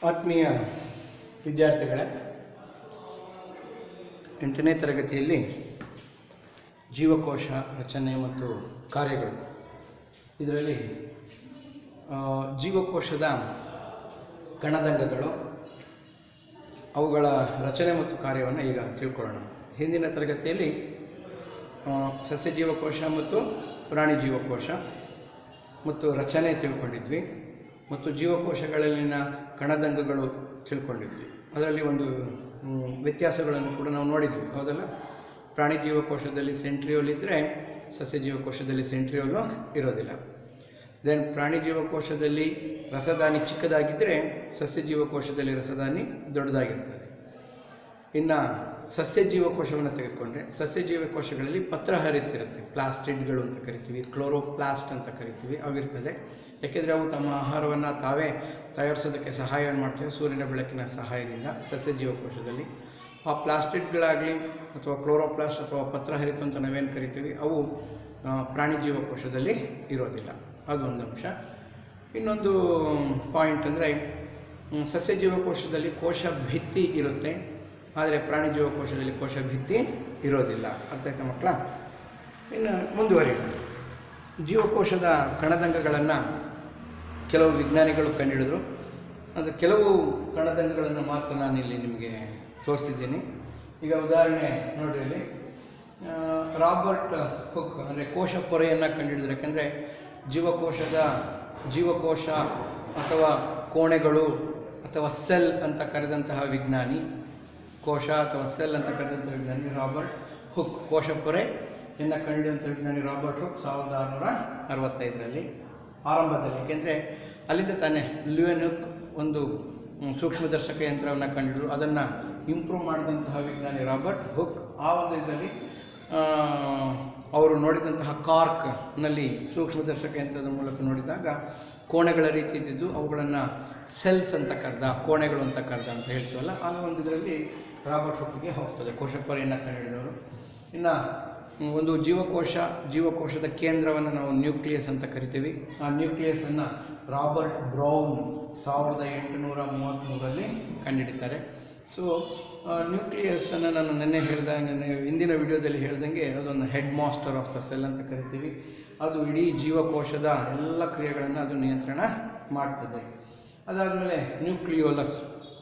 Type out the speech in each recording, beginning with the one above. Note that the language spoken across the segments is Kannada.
ಆತ್ಮೀಯ ವಿದ್ಯಾರ್ಥಿಗಳೇ ಎಂಟನೇ ತರಗತಿಯಲ್ಲಿ ಜೀವಕೋಶ ರಚನೆ ಮತ್ತು ಕಾರ್ಯಗಳು ಇದರಲ್ಲಿ ಆ, ಜೀವಕೋಶದ ಕಣದಂಗಗಳು ಅವುಗಳ ರಚನೆ ಮತ್ತು ಕಾರ್ಯವನ್ನು ಈಗ ತಿಳ್ಕೊಳ್ಳೋಣ ಹಿಂದಿನ ತರಗತಿಯಲ್ಲಿ ಆ, ಸಸ್ಯ ಜೀವಕೋಶ ಮತ್ತು ಪ್ರಾಣಿ ಜೀವಕೋಶ ಮತ್ತು ರಚನೆ ತಿಳ್ಕೊಂಡಿದ್ವಿ ಮತ್ತು ಜೀವಕೋಶಗಳಲ್ಲಿನ ಕಣದಂಗಗಳು ತಿಳ್ಕೊಂಡಿದ್ವಿ ಅದರಲ್ಲಿ ಒಂದು ಮ್, ವ್ಯತ್ಯಾಸಗಳನ್ನು ಕೂಡ ನಾವು ನೋಡಿದ್ವಿ ಹೌದಲ್ಲ ಪ್ರಾಣಿ ಜೀವಕೋಶದಲ್ಲಿ ಸೆಂಟ್ರಿಯೋಲ್ ಇದ್ದರೆ ಸಸ್ಯ ಜೀವಕೋಶದಲ್ಲಿ ಸೆಂಟ್ರಿಯೋಲು ಇರೋದಿಲ್ಲ ದೆನ್ ಪ್ರಾಣಿ ಜೀವಕೋಶದಲ್ಲಿ ರಸದಾನಿ ಚಿಕ್ಕದಾಗಿದ್ದರೆ ಸಸ್ಯ ಜೀವಕೋಶದಲ್ಲಿ ರಸದಾನಿ ದೊಡ್ಡದಾಗಿರ್ತದೆ ಇನ್ನು ಸಸ್ಯ ಜೀವಕೋಶವನ್ನು ತೆಗೆದುಕೊಂಡ್ರೆ ಸಸ್ಯ ಜೀವಕೋಶಗಳಲ್ಲಿ ಪತ್ರ ಹರಿತಿರುತ್ತೆ ಪ್ಲಾಸ್ಟಿಡ್ಗಳು ಅಂತ ಕರಿತೀವಿ ಕ್ಲೋರೋಪ್ಲಾಸ್ಟ್ ಅಂತ ಕರಿತೀವಿ ಅವಿರ್ತದೆ ಯಾಕೆಂದರೆ ಅವು ತಮ್ಮ ಆಹಾರವನ್ನು ತಾವೇ ತಯಾರಿಸೋದಕ್ಕೆ ಸಹಾಯವನ್ನು ಮಾಡ್ತವೆ ಸೂರ್ಯನ ಬೆಳಕಿನ ಸಹಾಯದಿಂದ ಸಸ್ಯ ಜೀವಕೋಶದಲ್ಲಿ ಆ ಪ್ಲಾಸ್ಟಿಡ್ಗಳಾಗಲಿ ಅಥವಾ ಕ್ಲೋರೋಪ್ಲಾಸ್ಟ್ ಅಥವಾ ಪತ್ರಹರಿತ ಅಂತ ನಾವೇನು ಕರಿತೀವಿ ಅವು ಆ, ಪ್ರಾಣಿ ಜೀವಕೋಶದಲ್ಲಿ ಇರೋದಿಲ್ಲ ಅದೊಂದು ಅಂಶ ಇನ್ನೊಂದು ಪಾಯಿಂಟ್ ಅಂದರೆ ಸಸ್ಯ ಜೀವಕೋಶದಲ್ಲಿ ಕೋಶ ಭಿತ್ತಿ ಇರುತ್ತೆ ಆದರೆ ಪ್ರಾಣಿ ಜೀವಕೋಶದಲ್ಲಿ ಕೋಶ ಭಿತ್ತಿ ಇರೋದಿಲ್ಲ ಅರ್ಥ ಆಯ್ತಾ ಮಕ್ಕಳ ಇನ್ನು ಮುಂದುವರಿಯೋಣ ಜೀವಕೋಶದ ಕಣದಂಗಗಳನ್ನು ಕೆಲವು ವಿಜ್ಞಾನಿಗಳು ಕಂಡುಹಿಡಿದ್ರು ಅದು ಕೆಲವು ಕಣದಂಗಗಳನ್ನು ಮಾತ್ರ ನಾನು ಇಲ್ಲಿ ನಿಮಗೆ ತೋರಿಸಿದ್ದೀನಿ ಈಗ ಉದಾಹರಣೆ ನೋಡ್ರಿ ಇಲ್ಲಿ ಆ, ರಾಬರ್ಟ್ ಹುಕ್ ಅಂದರೆ ಕೋಶ ಪೊರೆಯನ್ನು ಕಂಡುಹಿಡಿದ್ರು ಯಾಕೆಂದರೆ ಜೀವಕೋಶದ ಜೀವಕೋಶ ಅಥವಾ ಕೋಣೆಗಳು ಅಥವಾ ಸೆಲ್ ಅಂತ ಕರೆದಂತಹ ವಿಜ್ಞಾನಿ ಕೋಶ ಅಥವಾ ಸೆಲ್ ಅಂತ ಕರೆದಂಥ ವಿಜ್ಞಾನಿ ರಾಬರ್ಟ್ ಹುಕ್ ಕೋಶ ಪೊರೆಯನ್ನು ಕಂಡುಹಿಡಿದಂಥ ವಿಜ್ಞಾನಿ ರಾಬರ್ಟ್ ಹುಕ್ ಸಾವಿರದ ಆರುನೂರ ಅರವತ್ತೈದರಲ್ಲಿ ಆರಂಭದಲ್ಲಿ ಏಕೆಂದರೆ ಅಲ್ಲಿಂದ ತಾನೇ ಲ್ಯೂಯನ್ ಹುಕ್ ಒಂದು ಮ್, ಸೂಕ್ಷ್ಮದರ್ಶಕ ಯಂತ್ರವನ್ನು ಕಂಡಿಡಿದ್ರು ಅದನ್ನು ಇಂಪ್ರೂವ್ ಮಾಡಿದಂತಹ ವಿಜ್ಞಾನಿ ರಾಬರ್ಟ್ ಹುಕ್ ಆ ಒಂದು ಇದರಲ್ಲಿ ಆ, ಅವರು ನೋಡಿದಂತಹ ಕಾರ್ಕ್ನಲ್ಲಿ ಸೂಕ್ಷ್ಮದರ್ಶಕ ಯಂತ್ರದ ಮೂಲಕ ನೋಡಿದಾಗ ಕೋಣೆಗಳ ರೀತಿ ಇದ್ದಿದ್ದು ಅವುಗಳನ್ನು ಸೆಲ್ಸ್ ಅಂತ ಕರೆದ ಕೋಣೆಗಳು ಅಂತ ಕರೆದ ಅಂತ ಹೇಳ್ತೀವಲ್ಲ ಆ ಒಂದು ಇದರಲ್ಲಿ ರಾಬರ್ಟ್ ಹುಕ್ಗೆ ಹೋಗ್ತದೆ ಕೋಶಪೊರೆಯನ್ನು ಕಂಡುಹಿಡಿದವರು ಇನ್ನು ಒಂದು ಜೀವಕೋಶ ಜೀವಕೋಶದ ಕೇಂದ್ರವನ್ನು ನಾವು ನ್ಯೂಕ್ಲಿಯಸ್ ಅಂತ ಕರಿತೀವಿ ಆ ನ್ಯೂಕ್ಲಿಯಸನ್ನು ರಾಬರ್ಟ್ ಬ್ರೌನ್ ಸಾವಿರದ ಎಂಟುನೂರ ಮೂವತ್ತ್ಮೂರರಲ್ಲಿ ಕಂಡುಹಿಡಿತಾರೆ ಸೊ ನ್ಯೂಕ್ಲಿಯಸನ್ನು ನಾನು ನಿನ್ನೆ ಹೇಳ್ದಂಗೆ ಹಿಂದಿನ ವಿಡಿಯೋದಲ್ಲಿ ಹೇಳ್ದಂಗೆ ಅದೊಂದು head master of the cell ಅಂತ ಕರಿತೀವಿ ಅದು ಇಡೀ ಜೀವಕೋಶದ ಎಲ್ಲ ಕ್ರಿಯೆಗಳನ್ನು ಅದು ನಿಯಂತ್ರಣ ಮಾಡ್ತದೆ ಅದಾದಮೇಲೆ ನ್ಯೂಕ್ಲಿಯೋಲಸ್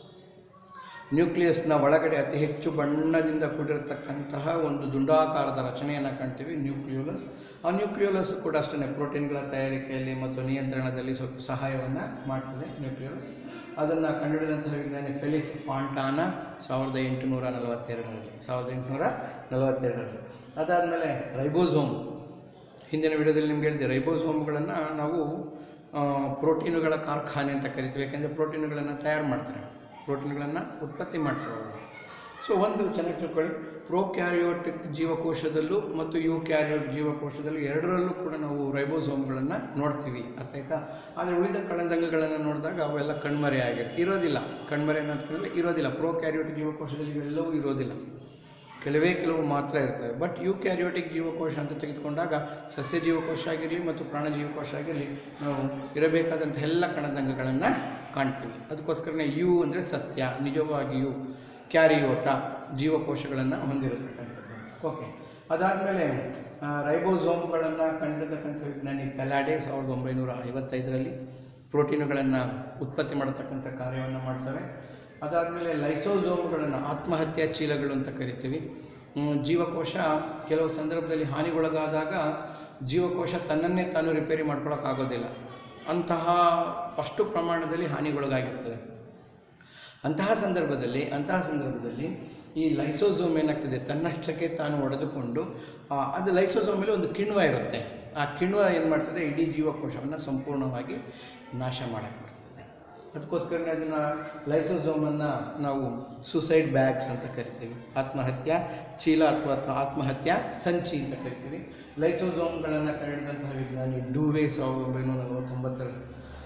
ನ್ಯೂಕ್ಲಿಯಸ್ನ ಒಳಗಡೆ ಅತಿ ಹೆಚ್ಚು ಬಣ್ಣದಿಂದ ಕೂಡಿರತಕ್ಕಂತಹ ಒಂದು ದುಂಡಾಕಾರದ ರಚನೆಯನ್ನು ಕಾಣ್ತೀವಿ ನ್ಯೂಕ್ಲಿಯೋಲಸ್ ಆ ನ್ಯೂಕ್ಲಿಯೋಲಸ್ ಕೂಡ ಅಷ್ಟೇ ಪ್ರೋಟೀನ್ಗಳ ತಯಾರಿಕೆಯಲ್ಲಿ ಮತ್ತು ನಿಯಂತ್ರಣದಲ್ಲಿ ಸ್ವಲ್ಪ ಸಹಾಯವನ್ನು ಮಾಡ್ತದೆ ನ್ಯೂಕ್ಲಿಯೋಲಸ್ ಅದನ್ನು ಕಂಡುಹಿಡಿದಂತಹ ವಿಜ್ಞಾನಿ ಫೆಲಿಸ್ ಫಾಂಟಾನ ಸಾವಿರದ ಎಂಟುನೂರ ನಲವತ್ತೆರಡರಲ್ಲಿ ಸಾವಿರದ ಎಂಟುನೂರ ನಲವತ್ತೆರಡರಲ್ಲಿ ಅದಾದಮೇಲೆ ರೈಬೋಸೋಮ್ ಹಿಂದಿನ ವಿಡಿಯೋದಲ್ಲಿ ನಿಮ್ಗೆ ಹೇಳಿದೆ ರೈಬೋಸೋಮ್ಗಳನ್ನು ನಾವು ಆ, ಪ್ರೋಟೀನುಗಳ ಕಾರ್ಖಾನೆ ಅಂತ ಕರಿತೀವಿ ಯಾಕೆಂದರೆ ಪ್ರೋಟೀನುಗಳನ್ನು ತಯಾರು ಮಾಡ್ತಾರೆ ಪ್ರೋಟೀನ್ಗಳನ್ನು ಉತ್ಪತ್ತಿ ಮಾಡ್ತಾರೆ ಅವರು ಸೊ ಒಂದು ಚೆನ್ನಾಗಿ ತಿಳ್ಕೊಳ್ಳಿ ಪ್ರೋಕ್ಯಾರಿಯೋಟಿಕ್ ಜೀವಕೋಶದಲ್ಲೂ ಮತ್ತು ಯು ಕ್ಯಾರಿಯೋಟ್ ಜೀವಕೋಶದಲ್ಲೂ ಎರಡರಲ್ಲೂ ಕೂಡ ನಾವು ರೈಬೋಸೋಮ್ಗಳನ್ನು ನೋಡ್ತೀವಿ ಅರ್ಥ ಆಯ್ತಾ ಆದರೆ ಉಳಿದ ಕಳದಂಗಗಳನ್ನು ನೋಡಿದಾಗ ಅವೆಲ್ಲ ಕಣ್ಮರೆ ಆಗಿರುತ್ತೆ ಇರೋದಿಲ್ಲ ಕಣ್ಮರೆ ಅನ್ನೋದಕ್ಕೆ ಇರೋದಿಲ್ಲ ಪ್ರೋಕ್ಯಾರಿಯೋಟಿಕ್ ಜೀವಕೋಶದಲ್ಲಿ ಇವೆಲ್ಲವೂ ಇರೋದಿಲ್ಲ ಕೆಲವೇ ಕೆಲವು ಮಾತ್ರ ಇರ್ತವೆ ಬಟ್ ಯು ಕ್ಯಾರಿಯೋಟಿಕ್ ಜೀವಕೋಶ ಅಂತ ತೆಗೆದುಕೊಂಡಾಗ ಸಸ್ಯ ಜೀವಕೋಶ ಆಗಿರಲಿ ಮತ್ತು ಪ್ರಾಣ ಜೀವಕೋಶ ಆಗಿರಲಿ ನಾವು ಇರಬೇಕಾದಂಥ ಎಲ್ಲ ಕಣದಂಗಗಳನ್ನು ಕಾಣ್ತೀವಿ ಅದಕ್ಕೋಸ್ಕರನೇ ಯು ಅಂದರೆ ಸತ್ಯ ನಿಜವಾಗಿಯೂ ಕ್ಯಾರಿಯೋಟ ಜೀವಕೋಶಗಳನ್ನು ಹೊಂದಿರತಕ್ಕಂಥದ್ದು ಓಕೆ ಅದಾದಮೇಲೆ ರೈಬೋಸೋಮ್ಗಳನ್ನು ಕಂಡಿರತಕ್ಕಂಥ ವಿಜ್ಞಾನಿ ಪೆಲಾಡೆ ಸಾವಿರದ ಒಂಬೈನೂರ ಐವತ್ತೈದರಲ್ಲಿ ಪ್ರೋಟೀನುಗಳನ್ನು ಉತ್ಪತ್ತಿ ಮಾಡತಕ್ಕಂಥ ಕಾರ್ಯವನ್ನು ಮಾಡ್ತವೆ ಅದಾದಮೇಲೆ ಲೈಸೋಸೋಮ್ಗಳನ್ನು ಆತ್ಮಹತ್ಯಾ ಚೀಲಗಳು ಅಂತ ಕರಿತೀವಿ ಹ್ಮ್, ಜೀವಕೋಶ ಕೆಲವು ಸಂದರ್ಭದಲ್ಲಿ ಹಾನಿಗೊಳಗಾದಾಗ ಜೀವಕೋಶ ತನ್ನನ್ನೇ ತಾನು ರಿಪೇರಿ ಮಾಡ್ಕೊಳ್ಳೋಕ್ಕಾಗೋದಿಲ್ಲ ಅಂತಹ ಅಷ್ಟು ಪ್ರಮಾಣದಲ್ಲಿ ಹಾನಿಗೊಳಗಾಗಿರ್ತದೆ ಅಂತಹ ಸಂದರ್ಭದಲ್ಲಿ ಅಂತಹ ಸಂದರ್ಭದಲ್ಲಿ ಈ ಲೈಸೋಸೋಮ್ ಏನಾಗ್ತದೆ ತನ್ನಷ್ಟಕ್ಕೆ ತಾನು ಒಡೆದುಕೊಂಡು ಆ, ಅದು ಲೈಸೋಸೋಮಲ್ಲಿ ಒಂದು ಕಿಣ್ವ ಇರುತ್ತೆ ಆ ಕಿಣ್ವ ಏನು ಮಾಡ್ತದೆ ಇಡೀ ಜೀವಕೋಶವನ್ನು ಸಂಪೂರ್ಣವಾಗಿ ನಾಶ ಮಾಡಕ್ಕೆ ಬರ್ತದೆ ಅದಕ್ಕೋಸ್ಕರನೇ ಅದನ್ನು ಲೈಸೋಸೋಮನ್ನು ನಾವು ಸೂಸೈಡ್ ಬ್ಯಾಗ್ಸ್ ಅಂತ ಕರಿತೀವಿ ಆತ್ಮಹತ್ಯಾ ಚೀಲ ಅಥವಾ ಅಥವಾ ಆತ್ಮಹತ್ಯಾ ಸಂಚಿ ಅಂತ ಕರಿತೀವಿ ಲೈಸೋಸೋಮ್ಗಳನ್ನು ಕಂಡಿಡಿದಂತಹ ವಿಜ್ಞಾನಿ ಡೂವೆ ಸಾವಿರದ ಒಂಬೈನೂರ ನಲವತ್ತೊಂಬತ್ತರಲ್ಲಿ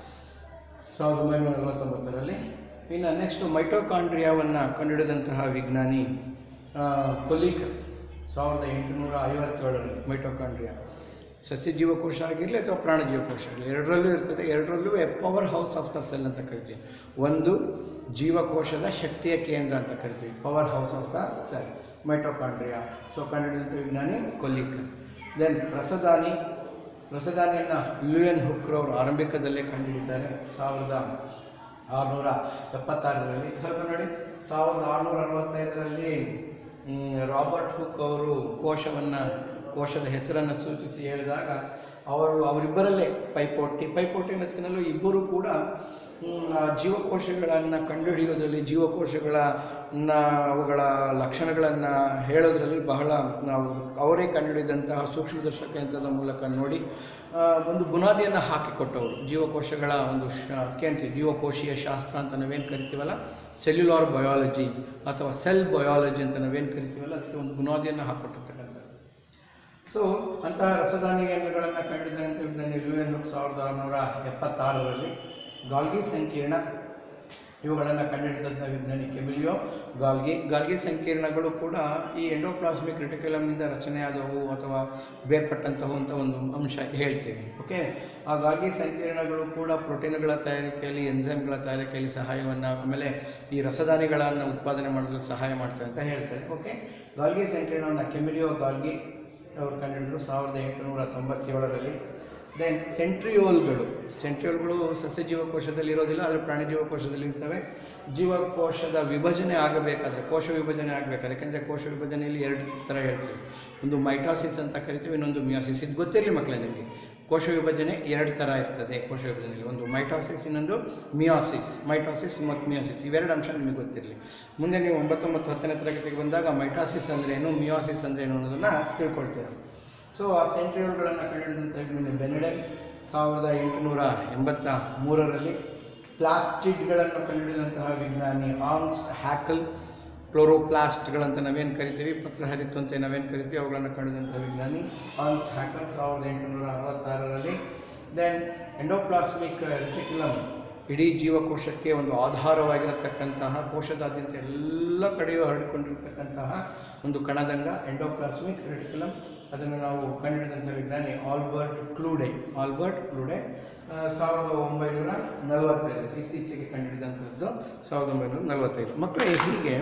ಸಾವಿರದ ಒಂಬೈನೂರ ನಲವತ್ತೊಂಬತ್ತರಲ್ಲಿ ಇನ್ನು ನೆಕ್ಸ್ಟು ಮೈಟೋಕಾಂಡ್ರಿಯಾವನ್ನು ಕಂಡುಹಿಡಿದಂತಹ ವಿಜ್ಞಾನಿ ಕೊಲೀಕ್ ಸಾವಿರದ ಎಂಟುನೂರ ಐವತ್ತೇಳರಲ್ಲಿ ಮೈಟೋಕಾಂಡ್ರಿಯಾ ಸಸ್ಯ ಜೀವಕೋಶ ಆಗಿರಲಿ ಅಥವಾ ಪ್ರಾಣ ಜೀವಕೋಶ ಆಗಲಿ ಎರಡರಲ್ಲೂ ಇರ್ತದೆ ಎರಡರಲ್ಲೂ power house of the cell ಅಂತ ಕರಿತೀವಿ ಒಂದು ಜೀವಕೋಶದ ಶಕ್ತಿಯ ಕೇಂದ್ರ ಅಂತ ಕರಿತೀವಿ power house of the cell mitochondria so ಕಂಡುಹಿಡಿದಂಥ ವಿಜ್ಞಾನಿ ಕೊಲ್ಲಿಕರ್ ದೆನ್ ರಸದಾನಿ ರಸದಾನಿಯನ್ನು ಲ್ಯೂಯನ್ ಹುಕ್ರವರು ಆರಂಭಿಕದಲ್ಲೇ ಕಂಡುಹಿಡಿತಾರೆ ಸಾವಿರದ ಆರುನೂರ ಎಪ್ಪತ್ತಾರರಲ್ಲಿ ಸ್ವಲ್ಪ ನೋಡಿ ಸಾವಿರದ ಆರುನೂರ ಅರವತ್ತೈದರಲ್ಲಿ ಮ್, ರಾಬರ್ಟ್ ಹುಕ್ ಅವರು ಕೋಶವನ್ನು ಕೋಶದ ಹೆಸರನ್ನು ಸೂಚಿಸಿ ಹೇಳಿದಾಗ ಅವರು ಅವರಿಬ್ಬರಲ್ಲೇ ಪೈಪೋಟಿ ಪೈಪೋಟಿ ಅನ್ನೋದಕ್ಕಿಂತಲೂ ಇಬ್ಬರು ಕೂಡ ಮ್, ಆ ಜೀವಕೋಶಗಳನ್ನು ಕಂಡುಹಿಡಿಯೋದ್ರಲ್ಲಿ ಜೀವಕೋಶಗಳ ನ- ಅವುಗಳ ಲಕ್ಷಣಗಳನ್ನು ಹೇಳೋದ್ರಲ್ಲಿ ಬಹಳ ನಾವು ಅವರೇ ಕಂಡುಹಿಡಿದಂತಹ ಸೂಕ್ಷ್ಮದರ್ಶಕ ಯಂತ್ರದ ಮೂಲಕ ನೋಡಿ ಆ, ಒಂದು ಬುನಾದಿಯನ್ನು ಹಾಕಿಕೊಟ್ಟವರು ಜೀವಕೋಶಗಳ ಒಂದು ಶ ಅದಕ್ಕೆ ಅಂತೀವಿ ಜೀವಕೋಶೀಯ ಶಾಸ್ತ್ರ ಅಂತ ನಾವೇನು ಕರಿತೀವಲ್ಲ ಸೆಲ್ಯುಲಾರ್ ಬಯಾಲಜಿ ಅಥವಾ ಸೆಲ್ ಬಯಾಲಜಿ ಅಂತ ನಾವೇನು ಕರಿತೀವಲ್ಲ ಅದಕ್ಕೆ ಒಂದು ಬುನಾದಿಯನ್ನು ಹಾಕಿಕೊಟ್ಟಿರ್ತಕ್ಕಂಥದ್ದು ಸೊ ಅಂತಹ ರಸದಾನಿಗಳನ್ನು ಕಂಡಿದ್ದಂಥ ವಿಜ್ಞಾನಿ ಲ್ಯೂಯನ್ ಹುಕ್ ಸಾವಿರದ ಆರುನೂರ ಎಪ್ಪತ್ತಾರರಲ್ಲಿ ಗಾಲ್ಗಿ ಸಂಕೀರ್ಣ ಇವುಗಳನ್ನು ಕಂಡುಹಿಡಿದಂಥ ವಿಜ್ಞಾನಿ ಕೆಮಿಲಿಯೋ ಗಾಲ್ಗಿ ಗಾಲ್ಗಿ ಸಂಕೀರ್ಣಗಳು ಕೂಡ ಈ ಎಂಡೋಪ್ಲಾಸ್ಮಿಕ್ ರೆಟಿಕ್ಯುಲಮ್ನಿಂದ ರಚನೆಯಾದವು ಅಥವಾ ಬೇರ್ಪಟ್ಟಂತವು ಅಂತ ಒಂದು ಅಂಶ ಹೇಳ್ತೀವಿ ಓಕೆ ಆ ಗಾಲ್ಗಿ ಸಂಕೀರ್ಣಗಳು ಕೂಡ ಪ್ರೋಟೀನ್ಗಳ ತಯಾರಿಕೆಯಲ್ಲಿ ಎನ್ಸೈಮ್ಗಳ ತಯಾರಿಕೆಯಲ್ಲಿ ಸಹಾಯವನ್ನು ಆಮೇಲೆ ಈ ರಸದಾನಿಗಳನ್ನು ಉತ್ಪಾದನೆ ಮಾಡೋದ್ರಲ್ಲಿ ಸಹಾಯ ಮಾಡ್ತವೆ ಅಂತ ಹೇಳ್ತಾರೆ ಓಕೆ ಗಾಲ್ಗಿ ಸಂಕೀರ್ಣವನ್ನು ಕೆಮಿಲಿಯೋ ಗಾಲ್ಗಿ ಅವರು ಕಂಡುಹಿಡಿದ್ರು ಸಾವಿರದ ಎಂಟುನೂರ ತೊಂಬತ್ತೇಳರಲ್ಲಿ ದೆನ್ ಸೆಂಟ್ರಿಯೋಲ್ಗಳು ಸೆಂಟ್ರಿಯೋಲ್ಗಳು ಸಸ್ಯ ಜೀವಕೋಶದಲ್ಲಿ ಇರೋದಿಲ್ಲ ಆದರೆ ಪ್ರಾಣಿ ಜೀವಕೋಶದಲ್ಲಿ ಇರ್ತವೆ ಜೀವಕೋಶದ ವಿಭಜನೆ ಆಗಬೇಕಾದ್ರೆ ಕೋಶ ವಿಭಜನೆ ಆಗಬೇಕಾದ್ರೆ ಯಾಕೆಂದರೆ ಕೋಶ ವಿಭಜನೆಯಲ್ಲಿ ಎರಡು ಥರ ಹೇಳ್ತೀವಿ ಒಂದು ಮೈಟಾಸಿಸ್ ಅಂತ ಕರಿತೀವಿ ಇನ್ನೊಂದು ಮಿಯಾಸಿಸ್ ಇದು ಗೊತ್ತಿರಲಿ ಮಕ್ಕಳೇ ನಿಮಗೆ ಕೋಶ ವಿಭಜನೆ ಎರಡು ಥರ ಇರ್ತದೆ ಕೋಶ ವಿಭಜನೆಯಲ್ಲಿ ಒಂದು ಮೈಟಾಸಿಸ್ ಇನ್ನೊಂದು ಮಿಯಾಸಿಸ್ ಮೈಟಾಸಿಸ್ ಮತ್ತು ಮಿಯಾಸಿಸ್ ಇವೆರಡು ಅಂಶ ನಿಮಗೆ ಗೊತ್ತಿರಲಿ ಮುಂದೆ ನೀವು ಒಂಬತ್ತು ಮತ್ತು ಹತ್ತನೇ ತರಗತಿಗೆ ಬಂದಾಗ ಮೈಟಾಸಿಸ್ ಅಂದ್ರೇನು ಮಿಯಾಸಿಸ್ ಅಂದ್ರೇನು ಅನ್ನೋದನ್ನು ತಿಳ್ಕೊಳ್ತೀರ ಸೊ ಆ ಸೆಂಟ್ರಿಯೋಲ್ಗಳನ್ನು ಕಂಡುಹಿಡಿದಂಥ ವಿಜ್ಞಾನಿ ಬೆನೆಡೆನ್ ಸಾವಿರದ ಎಂಟುನೂರ ಎಂಬತ್ತ ಮೂರರಲ್ಲಿ ಪ್ಲಾಸ್ಟಿಡ್ಗಳನ್ನು ಕಂಡುಹಿಡಿದಂತಹ ವಿಜ್ಞಾನಿ ಆನ್ಸ್ ಹ್ಯಾಕಲ್ ಕ್ಲೋರೋಪ್ಲಾಸ್ಟ್ಗಳಂತ ನಾವೇನು ಕರಿತೀವಿ ಪತ್ರಹರಿತ್ತು ಅಂತ ನಾವೇನು ಕರಿತೀವಿ ಅವುಗಳನ್ನು ಕಂಡುಹಿಡಿದಂಥ ವಿಜ್ಞಾನಿ ಆನ್ಸ್ ಹ್ಯಾಕಲ್ ಸಾವಿರದ ಎಂಟುನೂರ ಅರವತ್ತಾರರಲ್ಲಿ ದೆನ್ ಎಂಡೋಪ್ಲಾಸ್ಮಿಕ್ ರೆಟಿಕ್ಯುಲಮ್ ಇಡೀ ಜೀವಕೋಶಕ್ಕೆ ಒಂದು ಆಧಾರವಾಗಿರತಕ್ಕಂತಹ ಕೋಶದಾದ್ಯಂತ ಎಲ್ಲ ಕಡೆಯೂ ಹರಡಿಕೊಂಡಿರ್ತಕ್ಕಂತಹ ಒಂದು ಕಣದಂಗ ಎಂಡೋಪ್ಲಾಸ್ಮಿಕ್ ರೆಟಿಕ್ಯುಲಮ್ ಅದನ್ನು ನಾವು ಕಂಡುಹಿಡಿದಂಥ ವಿಜ್ಞಾನಿ ಆಲ್ಬರ್ಟ್ ಕ್ಲೂಡೆ ಆಲ್ಬರ್ಟ್ ಕ್ಲೂಡೆ ಆ, ಸಾವಿರದ ಒಂಬೈನೂರ ನಲವತ್ತೈದು ಇತ್ತೀಚೆಗೆ ಕಂಡುಹಿಡಿದಂಥದ್ದು ಸಾವಿರದ ಒಂಬೈನೂರ ನಲವತ್ತೈದು ಮಕ್ಕಳೇ ಹೀಗೆ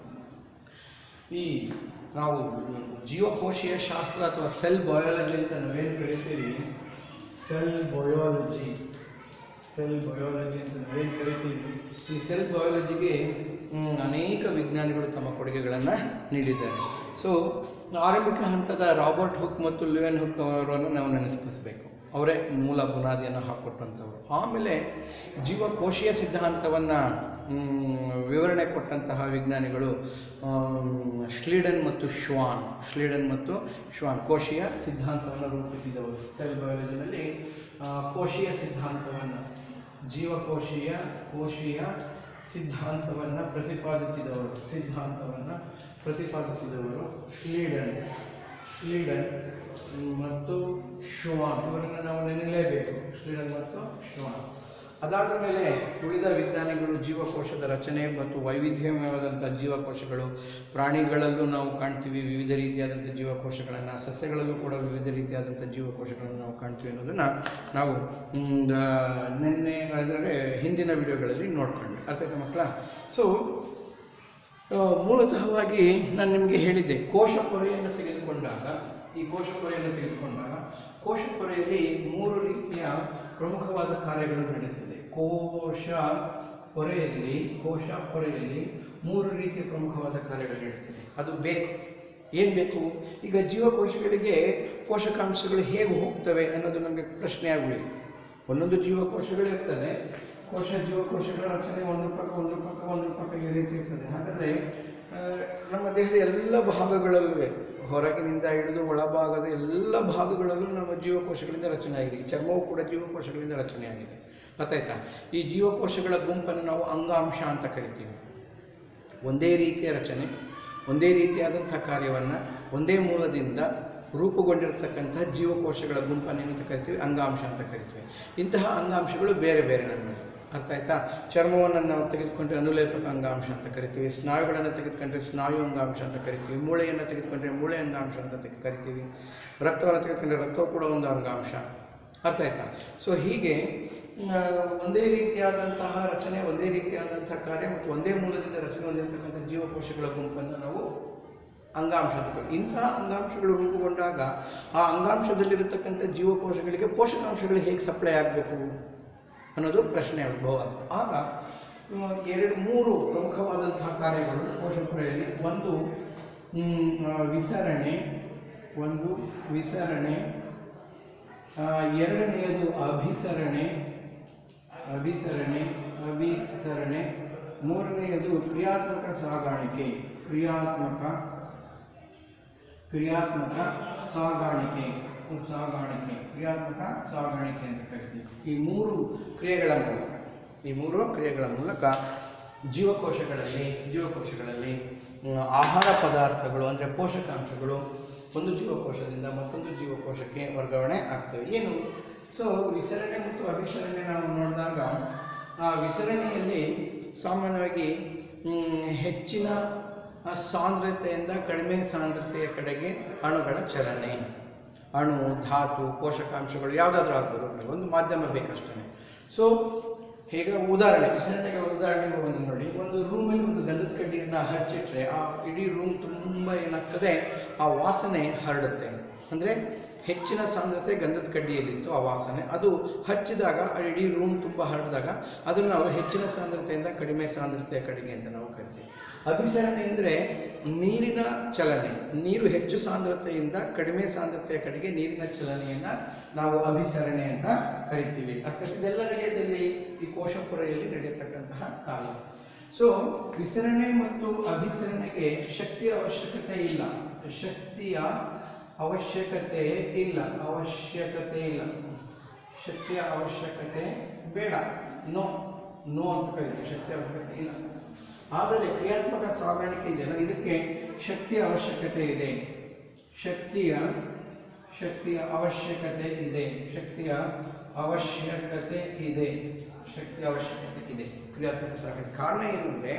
ಈ ನಾವು ಜೀವಕೋಶೀಯ ಶಾಸ್ತ್ರ ಅಥವಾ ಸೆಲ್ ಬಯಾಲಜಿ ಅಂತ ನಾವೇನು ಕರಿತೀವಿ ಸೆಲ್ ಬಯಾಲಜಿ ಸೆಲ್ ಬಯಾಲಜಿ ಅಂತ ನಾವೇನು ಕರಿತೀವಿ ಈ ಸೆಲ್ ಬಯಾಲಜಿಗೆ ಮ್, ಅನೇಕ ವಿಜ್ಞಾನಿಗಳು ತಮ್ಮ ಕೊಡುಗೆಗಳನ್ನು ನೀಡಿದ್ದಾರೆ ಸೊ ಆರಂಭಿಕ ಹಂತದ ರಾಬರ್ಟ್ ಹುಕ್ ಮತ್ತು ಲ್ಯೂಯನ್ ಹುಕ್ ಅವರನ್ನು ನಾವು ನೆನೆಸ್ಪಿಸಬೇಕು ಅವರೇ ಮೂಲ ಬುನಾದಿಯನ್ನು ಹಾಕ್ಕೊಟ್ಟಂಥವ್ರು ಆಮೇಲೆ ಜೀವಕೋಶೀಯ ಸಿದ್ಧಾಂತವನ್ನು ವಿವರಣೆ ಕೊಟ್ಟಂತಹ ವಿಜ್ಞಾನಿಗಳು ಆಮ್, ಶ್ಲೀಡನ್ ಮತ್ತು ಶ್ವಾನ್ ಶ್ಲೀಡನ್ ಮತ್ತು ಶ್ವಾನ್ ಕೋಶೀಯ ಸಿದ್ಧಾಂತವನ್ನು ರೂಪಿಸಿದವರು ಸೆಲ್ ಬಯಾಲಜಿನಲ್ಲಿ ಆ, ಕೋಶೀಯ ಸಿದ್ಧಾಂತವನ್ನು ಜೀವಕೋಶೀಯ ಕೋಶೀಯ ಸಿದ್ಧಾಂತವನ್ನು ಪ್ರತಿಪಾದಿಸಿದವರು ಸಿದ್ಧಾಂತವನ್ನು ಪ್ರತಿಪಾದಿಸಿದವರು ಶ್ಲೀಡನ್ ಶ್ಲೀಡನ್ ಮತ್ತು ಶ್ವಾನ್ ಇವರನ್ನು ನಾವು ನೆನಲೇಬೇಕು ಶ್ಲೀಡನ್ ಮತ್ತು ಶ್ವಾನ್ ಅದಾದ ಮೇಲೆ ಉಳಿದ ವಿಜ್ಞಾನಿಗಳು ಜೀವಕೋಶದ ರಚನೆ ಮತ್ತು ವೈವಿಧ್ಯಮಯವಾದಂಥ ಜೀವಕೋಶಗಳು ಪ್ರಾಣಿಗಳಲ್ಲೂ ನಾವು ಕಾಣ್ತೀವಿ ವಿವಿಧ ರೀತಿಯಾದಂಥ ಜೀವಕೋಶಗಳನ್ನು ಸಸ್ಯಗಳಲ್ಲೂ ಕೂಡ ವಿವಿಧ ರೀತಿಯಾದಂಥ ಜೀವಕೋಶಗಳನ್ನು ನಾವು ಕಾಣ್ತೀವಿ ಅನ್ನೋದನ್ನು ನಾವು ಮ್, ದ- ನಿನ್ನೆ ಅಂದರೆ ಹಿಂದಿನ ವಿಡಿಯೋಗಳಲ್ಲಿ ನೋಡ್ಕೊಂಡ್ವಿ ಅರ್ಥ ಆಯ್ತಾ ಮಕ್ಕಳ ಸೊ ಆ, ಮೂಲತಃವಾಗಿ ನಾನು ನಿಮಗೆ ಹೇಳಿದ್ದೆ ಕೋಶ ಪೊರೆಯನ್ನು ತೆಗೆದುಕೊಂಡಾಗ ಈ ಕೋಶ ಪೊರೆಯನ್ನು ತೆಗೆದುಕೊಂಡಾಗ ಕೋಶ ಪೊರೆಯಲ್ಲಿ ಮೂರು ರೀತಿಯ ಪ್ರಮುಖವಾದ ಕಾರ್ಯಗಳು ನಡೀತದೆ ಕೋಶ ಪೊರೆಯಲ್ಲಿ ಕೋಶ ಪೊರೆಯಲ್ಲಿ ಮೂರು ರೀತಿಯ ಪ್ರಮುಖವಾದ ಕಾರ್ಯಗಳು ನಡೀತದೆ ಅದು ಬೇಕು ಏನು ಬೇಕು ಈಗ ಜೀವಕೋಶಗಳಿಗೆ ಪೋಷಕಾಂಶಗಳು ಹೇಗೆ ಹೋಗ್ತವೆ ಅನ್ನೋದು ನಮಗೆ ಪ್ರಶ್ನೆ ಆಗ್ಬಿಡುತ್ತೆ ಒಂದೊಂದು ಜೀವಕೋಶಗಳಿರ್ತದೆ ಕೋಶ ಜೀವಕೋಶಗಳ ರಚನೆ ಒಂದು ಪಕ್ಕ ಒಂದು ಪಕ್ಕ ಒಂದು ಪಕ್ಕ ಈ ರೀತಿ ಇರ್ತದೆ ಹಾಗಾದರೆ ಆ, ನಮ್ಮ ದೇಹದ ಎಲ್ಲ ಭಾಗಗಳಲ್ಲೂ ಹೊರಗಿನಿಂದ ಹಿಡಿದು ಒಳಭಾಗದ ಎಲ್ಲ ಭಾಗಗಳಲ್ಲೂ ನಮ್ಮ ಜೀವಕೋಶಗಳಿಂದ ರಚನೆ ಆಗಿದೆ ಈ ಚರ್ಮವು ಕೂಡ ಜೀವಕೋಶಗಳಿಂದ ರಚನೆಯಾಗಿದೆ ಗೊತ್ತಾಯ್ತಾ ಈ ಜೀವಕೋಶಗಳ ಗುಂಪನ್ನು ನಾವು ಅಂಗಾಂಶ ಅಂತ ಕರಿತೀವಿ ಒಂದೇ ರೀತಿಯ ರಚನೆ ಒಂದೇ ರೀತಿಯಾದಂಥ ಕಾರ್ಯವನ್ನು ಒಂದೇ ಮೂಲದಿಂದ ರೂಪುಗೊಂಡಿರತಕ್ಕಂಥ ಜೀವಕೋಶಗಳ ಗುಂಪನ್ನು ಏನಂತ ಕರಿತೀವಿ ಅಂಗಾಂಶ ಅಂತ ಕರಿತೀವಿ ಇಂತಹ ಅಂಗಾಂಶಗಳು ಬೇರೆ ಬೇರೆ ನಮ್ಮಲ್ಲಿ ಅರ್ಥ ಆಯ್ತಾ ಚರ್ಮವನ್ನು ನಾವು ತೆಗೆದುಕೊಂಡ್ರೆ ಅನುಲೇಪಕ ಅಂಗಾಂಶ ಅಂತ ಕರಿತೀವಿ ಸ್ನಾಯುಗಳನ್ನು ತೆಗೆದುಕೊಂಡ್ರೆ ಸ್ನಾಯು ಅಂಗಾಂಶ ಅಂತ ಕರಿತೀವಿ ಮೂಳೆಯನ್ನು ತೆಗೆದುಕೊಂಡ್ರೆ ಮೂಳೆ ಅಂಗಾಂಶ ಅಂತ ತೆಗೆ- ಕರಿತೀವಿ ರಕ್ತವನ್ನು ತೆಗೆದುಕೊಂಡ್ರೆ ರಕ್ತವು ಕೂಡ ಒಂದು ಅಂಗಾಂಶ ಅರ್ಥ ಆಯ್ತಾ ಸೊ ಹೀಗೆ ಆ, ಒಂದೇ ರೀತಿಯಾದಂತಹ ರಚನೆ ಒಂದೇ ರೀತಿಯಾದಂತಹ ಕಾರ್ಯ ಮತ್ತು ಒಂದೇ ಮೂಲದಿಂದ ರಚನೆ ಹೊಂದಿರತಕ್ಕಂಥ ಜೀವಕೋಶಗಳ ಗುಂಪನ್ನು ನಾವು ಅಂಗಾಂಶ ಅಂತ ಕರೀತೀವಿ. ಇಂತಹ ಅಂಗಾಂಶಗಳು ರೂಪುಗೊಂಡಾಗ ಆ ಅಂಗಾಂಶದಲ್ಲಿರತಕ್ಕಂಥ ಜೀವಕೋಶಗಳಿಗೆ ಪೋಷಕಾಂಶಗಳು ಹೇಗೆ ಸಪ್ಲೈ ಆಗಬೇಕು ಅನ್ನೋದು ಪ್ರಶ್ನೆ ಉದ್ಭವ ಆಗುತ್ತೆ. ಆಗ ಮ್, ಎರಡು ಮೂರು ಪ್ರಮುಖವಾದಂತಹ ಕಾರ್ಯಗಳು ಕೋಶಪುರೆಯಲ್ಲಿ ಒಂದು ಮ್, ಆ, ವಿಸರಣೆ ಒಂದು ವಿಸರಣೆ ಆ, ಎರಡನೆಯದು ಅಭಿಸರಣೆ ಅಭಿಸರಣೆ ಅಭಿಸರಣೆ ಮೂರನೆಯದು ಕ್ರಿಯಾತ್ಮಕ ಸಾಗಾಣಿಕೆ ಕ್ರಿಯಾತ್ಮಕ ಕ್ರಿಯಾತ್ಮಕ ಸಾಗಾಣಿಕೆ ಸಾಗಾಣಿಕೆ ಕ್ರಿಯಾತ್ಮಕ ಸಾಗಾಣಿಕೆ ಅಂತ ಕರಿತೀವಿ ಈ ಮೂರು ಕ್ರಿಯೆಗಳ ಮೂಲಕ ಈ ಮೂರು ಕ್ರಿಯೆಗಳ ಮೂಲಕ ಜೀವಕೋಶಗಳಲ್ಲಿ ಜೀವಕೋಶಗಳಲ್ಲಿ ಮ್, ಆಹಾರ ಪದಾರ್ಥಗಳು ಅಂದರೆ ಪೋಷಕಾಂಶಗಳು ಒಂದು ಜೀವಕೋಶದಿಂದ ಮತ್ತೊಂದು ಜೀವಕೋಶಕ್ಕೆ ವರ್ಗಾವಣೆ ಆಗ್ತವೆ ಏನು ಸೊ ವಿಸರಣೆ ಮತ್ತು ಅಭಿಸರಣೆ ನಾವು ನೋಡಿದಾಗ ಆ ವಿಸರಣೆಯಲ್ಲಿ ಸಾಮಾನ್ಯವಾಗಿ ಮ್, ಹೆಚ್ಚಿನ ಆ ಸಾಂದ್ರತೆಯಿಂದ ಕಡಿಮೆ ಸಾಂದ್ರತೆಯ ಕಡೆಗೆ ಅಣುಗಳ ಚಲನೆ ಅಣು ಧಾತು ಪೋಷಕಾಂಶಗಳು ಯಾವುದಾದ್ರೂ ಆಗ್ಬೋದು ಒಟ್ನಲ್ಲಿ ಒಂದು ಮಾಧ್ಯಮ ಬೇಕಷ್ಟೇ ಸೊ ಈಗ ಉದಾಹರಣೆ ವಿಸರಣೆಗೆ ಉದಾಹರಣೆಗೆ ಒಂದು ನೋಡಿ ಒಂದು ರೂಮಲ್ಲಿ ಒಂದು ಗಂಧದ ಕಡ್ಡಿಯನ್ನು ಹಚ್ಚಿಟ್ರೆ ಆ ಇಡೀ ರೂಮ್ ತುಂಬ ಏನಾಗ್ತದೆ ಆ ವಾಸನೆ ಹರಡುತ್ತೆ ಅಂದರೆ ಹೆಚ್ಚಿನ ಸಾಂದ್ರತೆ ಗಂಧದ ಕಡ್ಡಿಯಲ್ಲಿತ್ತು ಆ ವಾಸನೆ ಅದು ಹಚ್ಚಿದಾಗ ಆ ಇಡೀ ರೂಮ್ ತುಂಬ ಹರಡಿದಾಗ ಅದನ್ನು ನಾವು ಹೆಚ್ಚಿನ ಸಾಂದ್ರತೆಯಿಂದ ಕಡಿಮೆ ಸಾಂದ್ರತೆಯ ಕಡೆಗೆ ಅಂತ ನಾವು ಕರಿತೀವಿ ಅಭಿಸರಣೆ ಅಂದರೆ ನೀರಿನ ಚಲನೆ ನೀರು ಹೆಚ್ಚು ಸಾಂದ್ರತೆಯಿಂದ ಕಡಿಮೆ ಸಾಂದ್ರತೆಯ ಕಡೆಗೆ ನೀರಿನ ಚಲನೆಯನ್ನು ನಾವು ಅಭಿಸರಣೆ ಅಂತ ಕರಿತೀವಿ ಅರ್ಥಾತ್ ಇದೆಲ್ಲ ನಡೆಯೋದಲ್ಲಿ ಈ ಕೋಶಪುರೆಯಲ್ಲಿ ನಡೆಯತಕ್ಕಂತಹ ಕಾರ್ಯ ಸೊ ವಿಸರಣೆ ಮತ್ತು ಅಭಿಸರಣೆಗೆ ಶಕ್ತಿಯ ಅವಶ್ಯಕತೆ ಇಲ್ಲ ಶಕ್ತಿಯ ಅವಶ್ಯಕತೆ ಇಲ್ಲ ಅವಶ್ಯಕತೆ ಇಲ್ಲ ಶಕ್ತಿಯ ಅವಶ್ಯಕತೆ ಬೇಡ ನೋ ನೋ ಅಂತ ಕರೀತೀವಿ ಶಕ್ತಿಯ ಅವಶ್ಯಕತೆ ಇಲ್ಲ ಆದರೆ ಕ್ರಿಯಾತ್ಮಕ ಸಾಗಾಣಿಕೆ ಇದೆಯಲ್ಲ ಇದಕ್ಕೆ ಶಕ್ತಿಯ ಅವಶ್ಯಕತೆ ಇದೆ ಶಕ್ತಿಯ ಶಕ್ತಿಯ ಅವಶ್ಯಕತೆ ಇದೆ ಶಕ್ತಿಯ ಅವಶ್ಯಕತೆ ಇದೆ ಶಕ್ತಿಯ ಅವಶ್ಯಕತೆ ಇದೆ ಕ್ರಿಯಾತ್ಮಕ ಸಾಗಾಣಿಕೆ ಕಾರಣ ಏನು ಅಂದರೆ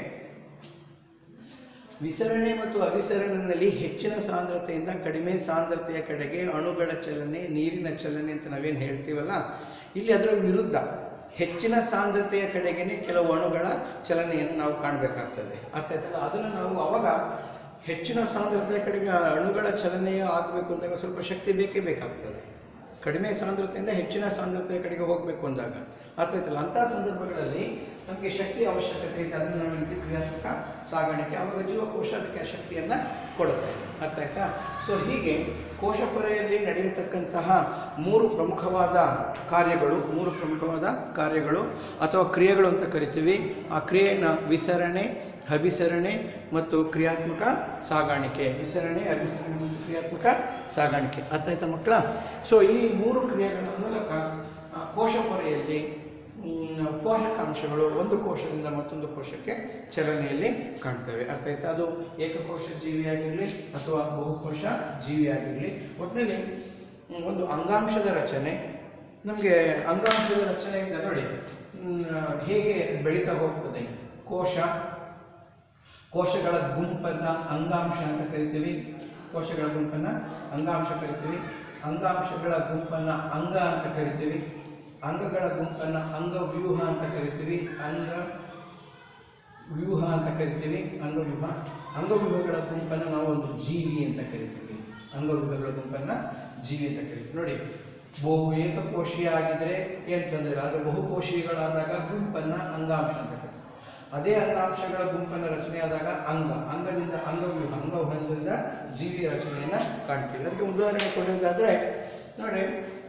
ವಿಸರಣೆ ಮತ್ತು ಅಭಿಸರಣೆಯಲ್ಲಿ ಹೆಚ್ಚಿನ ಸಾಂದ್ರತೆಯಿಂದ ಕಡಿಮೆ ಸಾಂದ್ರತೆಯ ಕಡೆಗೆ ಅಣುಗಳ ಚಲನೆ ನೀರಿನ ಚಲನೆ ಅಂತ ನಾವೇನು ಹೇಳ್ತೀವಲ್ಲ ಇಲ್ಲಿ ಅದರ ವಿರುದ್ಧ ಹೆಚ್ಚಿನ ಸಾಂದ್ರತೆಯ ಕಡೆಗೇನೆ ಕೆಲವು ಅಣುಗಳ ಚಲನೆಯನ್ನು ನಾವು ಕಾಣಬೇಕಾಗ್ತದೆ ಅರ್ಥ ಆಯ್ತಲ್ಲ ಅದನ್ನು ನಾವು ಅವಾಗ ಹೆಚ್ಚಿನ ಸಾಂದ್ರತೆಯ ಕಡೆಗೆ ಆ ಅಣುಗಳ ಚಲನೆಯ ಆಗಬೇಕು ಅಂದಾಗ ಸ್ವಲ್ಪ ಶಕ್ತಿ ಬೇಕೇ ಬೇಕಾಗ್ತದೆ ಕಡಿಮೆ ಸಾಂದ್ರತೆಯಿಂದ ಹೆಚ್ಚಿನ ಸಾಂದ್ರತೆಯ ಕಡೆಗೆ ಹೋಗಬೇಕು ಅಂದಾಗ ಅರ್ಥ ಆಯ್ತಲ್ಲ ಅಂತಹ ಸಂದರ್ಭಗಳಲ್ಲಿ ನಮಗೆ ಶಕ್ತಿ ಅವಶ್ಯಕತೆ ಇದೆ ಅದನ್ನು ನಾವು ಹೇಳ್ತೀವಿ ಕ್ರಿಯಾತ್ಮಕ ಸಾಗಾಣಿಕೆ ಆವಾಗ ಜೀವಕೋಶ ಅದಕ್ಕೆ ಆ ಶಕ್ತಿಯನ್ನು ಕೊಡುತ್ತೆ ಅರ್ಥ ಆಯ್ತಾ ಸೊ ಹೀಗೆ ಕೋಶಪೊರೆಯಲ್ಲಿ ನಡೆಯತಕ್ಕಂತಹ ಮೂರು ಪ್ರಮುಖವಾದ ಕಾರ್ಯಗಳು ಮೂರು ಪ್ರಮುಖವಾದ ಕಾರ್ಯಗಳು ಅಥವಾ ಕ್ರಿಯೆಗಳು ಅಂತ ಕರಿತೀವಿ ಆ ಕ್ರಿಯೆಯನ್ನು ವಿಸರಣೆ ಅಭಿಸರಣೆ ಮತ್ತು ಕ್ರಿಯಾತ್ಮಕ ಸಾಗಾಣಿಕೆ ವಿಸರಣೆ ಅಭಿಸರಣೆ ಮತ್ತು ಕ್ರಿಯಾತ್ಮಕ ಸಾಗಾಣಿಕೆ ಅರ್ಥ ಆಯ್ತಾ ಮಕ್ಕಳ ಸೊ ಈ ಮೂರು ಕ್ರಿಯೆಗಳ ಮೂಲಕ ಆ, ಕೋಶಪೊರೆಯಲ್ಲಿ ಮ್, ಪೋಷಕಾಂಶಗಳು ಒಂದು ಕೋಶದಿಂದ ಮತ್ತೊಂದು ಕೋಶಕ್ಕೆ ಚಲನೆಯಲ್ಲಿ ಕಾಣ್ತವೆ ಅರ್ಥ ಆಯ್ತಾ ಅದು ಏಕಕೋಶ ಜೀವಿಯಾಗಿರಲಿ ಅಥವಾ ಬಹುಕೋಶ ಜೀವಿಯಾಗಿರಲಿ ಒಟ್ಟಿನಲ್ಲಿ ಮ್, ಒಂದು ಅಂಗಾಂಶದ ರಚನೆ ನಮಗೆ ಅಂಗಾಂಶದ ರಚನೆಯಿಂದ ನೋಡಿ ಮ್, ಹೇಗೆ ಬೆಳೀತಾ ಹೋಗ್ತದೆ ಕೋಶ ಕೋಶಗಳ ಗುಂಪನ್ನು ಅಂಗಾಂಶ ಅಂತ ಕರಿತೀವಿ ಕೋಶಗಳ ಗುಂಪನ್ನು ಅಂಗಾಂಶ ಕರಿತೀವಿ ಅಂಗಾಂಶಗಳ ಗುಂಪನ್ನು ಅಂಗ ಅಂತ ಕರಿತೀವಿ ಅಂಗಗಳ ಗುಂಪನ್ನು ಅಂಗವ್ಯೂಹ ಅಂತ ಕರಿತೀವಿ ಅಂಗ ವ್ಯೂಹ ಅಂತ ಕರಿತೀವಿ ಅಂಗವ್ಯೂಹ ಅಂಗವ್ಯೂಹಗಳ ಗುಂಪನ್ನು ನಾವು ಒಂದು ಜೀವಿ ಅಂತ ಕರಿತೀವಿ ಅಂಗವ್ಯೂಹಗಳ ಗುಂಪನ್ನು ಜೀವಿ ಅಂತ ಕರಿತೀವಿ ನೋಡಿ ಬಹು ಏಕಕೋಶೀಯ ಆಗಿದ್ರೆ ಏನು ತೊಂದರೆ ಇಲ್ಲ ಆದರೆ ಬಹುಕೋಶೀಯಗಳಾದಾಗ ಗುಂಪನ್ನು ಅಂಗಾಂಶ ಅಂತ ಕರಿತೀವಿ ಅದೇ ಅಂಗಾಂಶಗಳ ಗುಂಪನ್ನು ರಚನೆಯಾದಾಗ ಅಂಗ ಅಂಗದಿಂದ ಅಂಗವ್ಯೂಹ ಅಂಗವ್ಯೂಹದಿಂದ ಜೀವಿಯ ರಚನೆಯನ್ನು ಕಾಣ್ತೀವಿ ಅದಕ್ಕೆ ಉದಾಹರಣೆ ಕೊಡೋದಾದರೆ ನೋಡಿ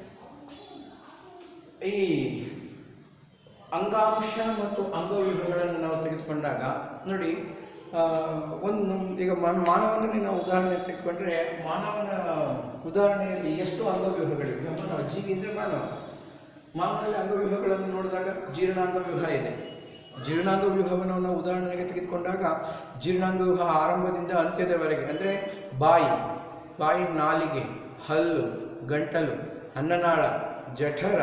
ಈ ಅಂಗಾಂಶ ಮತ್ತು ಅಂಗವ್ಯೂಹಗಳನ್ನು ನಾವು ತೆಗೆದುಕೊಂಡಾಗ ನೋಡಿ ಆ, ಒಂದು ನಮ್- ಈಗ ಮಾ- ಮಾನವನನ್ನೇ ನಾವು ಉದಾಹರಣೆ ತೆಗೆದುಕೊಂಡ್ರೆ ಮಾನವನ ಉದಾಹರಣೆಯಲ್ಲಿ ಎಷ್ಟು ಅಂಗವ್ಯೂಹಗಳಿವೆ ಮಾನವ ಜೀವಿ ಅಂದರೆ ಮಾನವ ಮಾನವನಲ್ಲಿ ಅಂಗವ್ಯೂಹಗಳನ್ನು ನೋಡಿದಾಗ ಜೀರ್ಣಾಂಗ ವ್ಯೂಹ ಇದೆ ಜೀರ್ಣಾಂಗ ವ್ಯೂಹವನ್ನು ನಾವು ಉದಾಹರಣೆಗೆ ತೆಗೆದುಕೊಂಡಾಗ ಜೀರ್ಣಾಂಗ ವ್ಯೂಹ ಆರಂಭದಿಂದ ಅಂತ್ಯದವರೆಗೆ ಅಂದರೆ ಬಾಯಿ ಬಾಯಿ ನಾಲಿಗೆ ಹಲ್ಲು ಗಂಟಲು ಅನ್ನನಾಳ ಜಠರ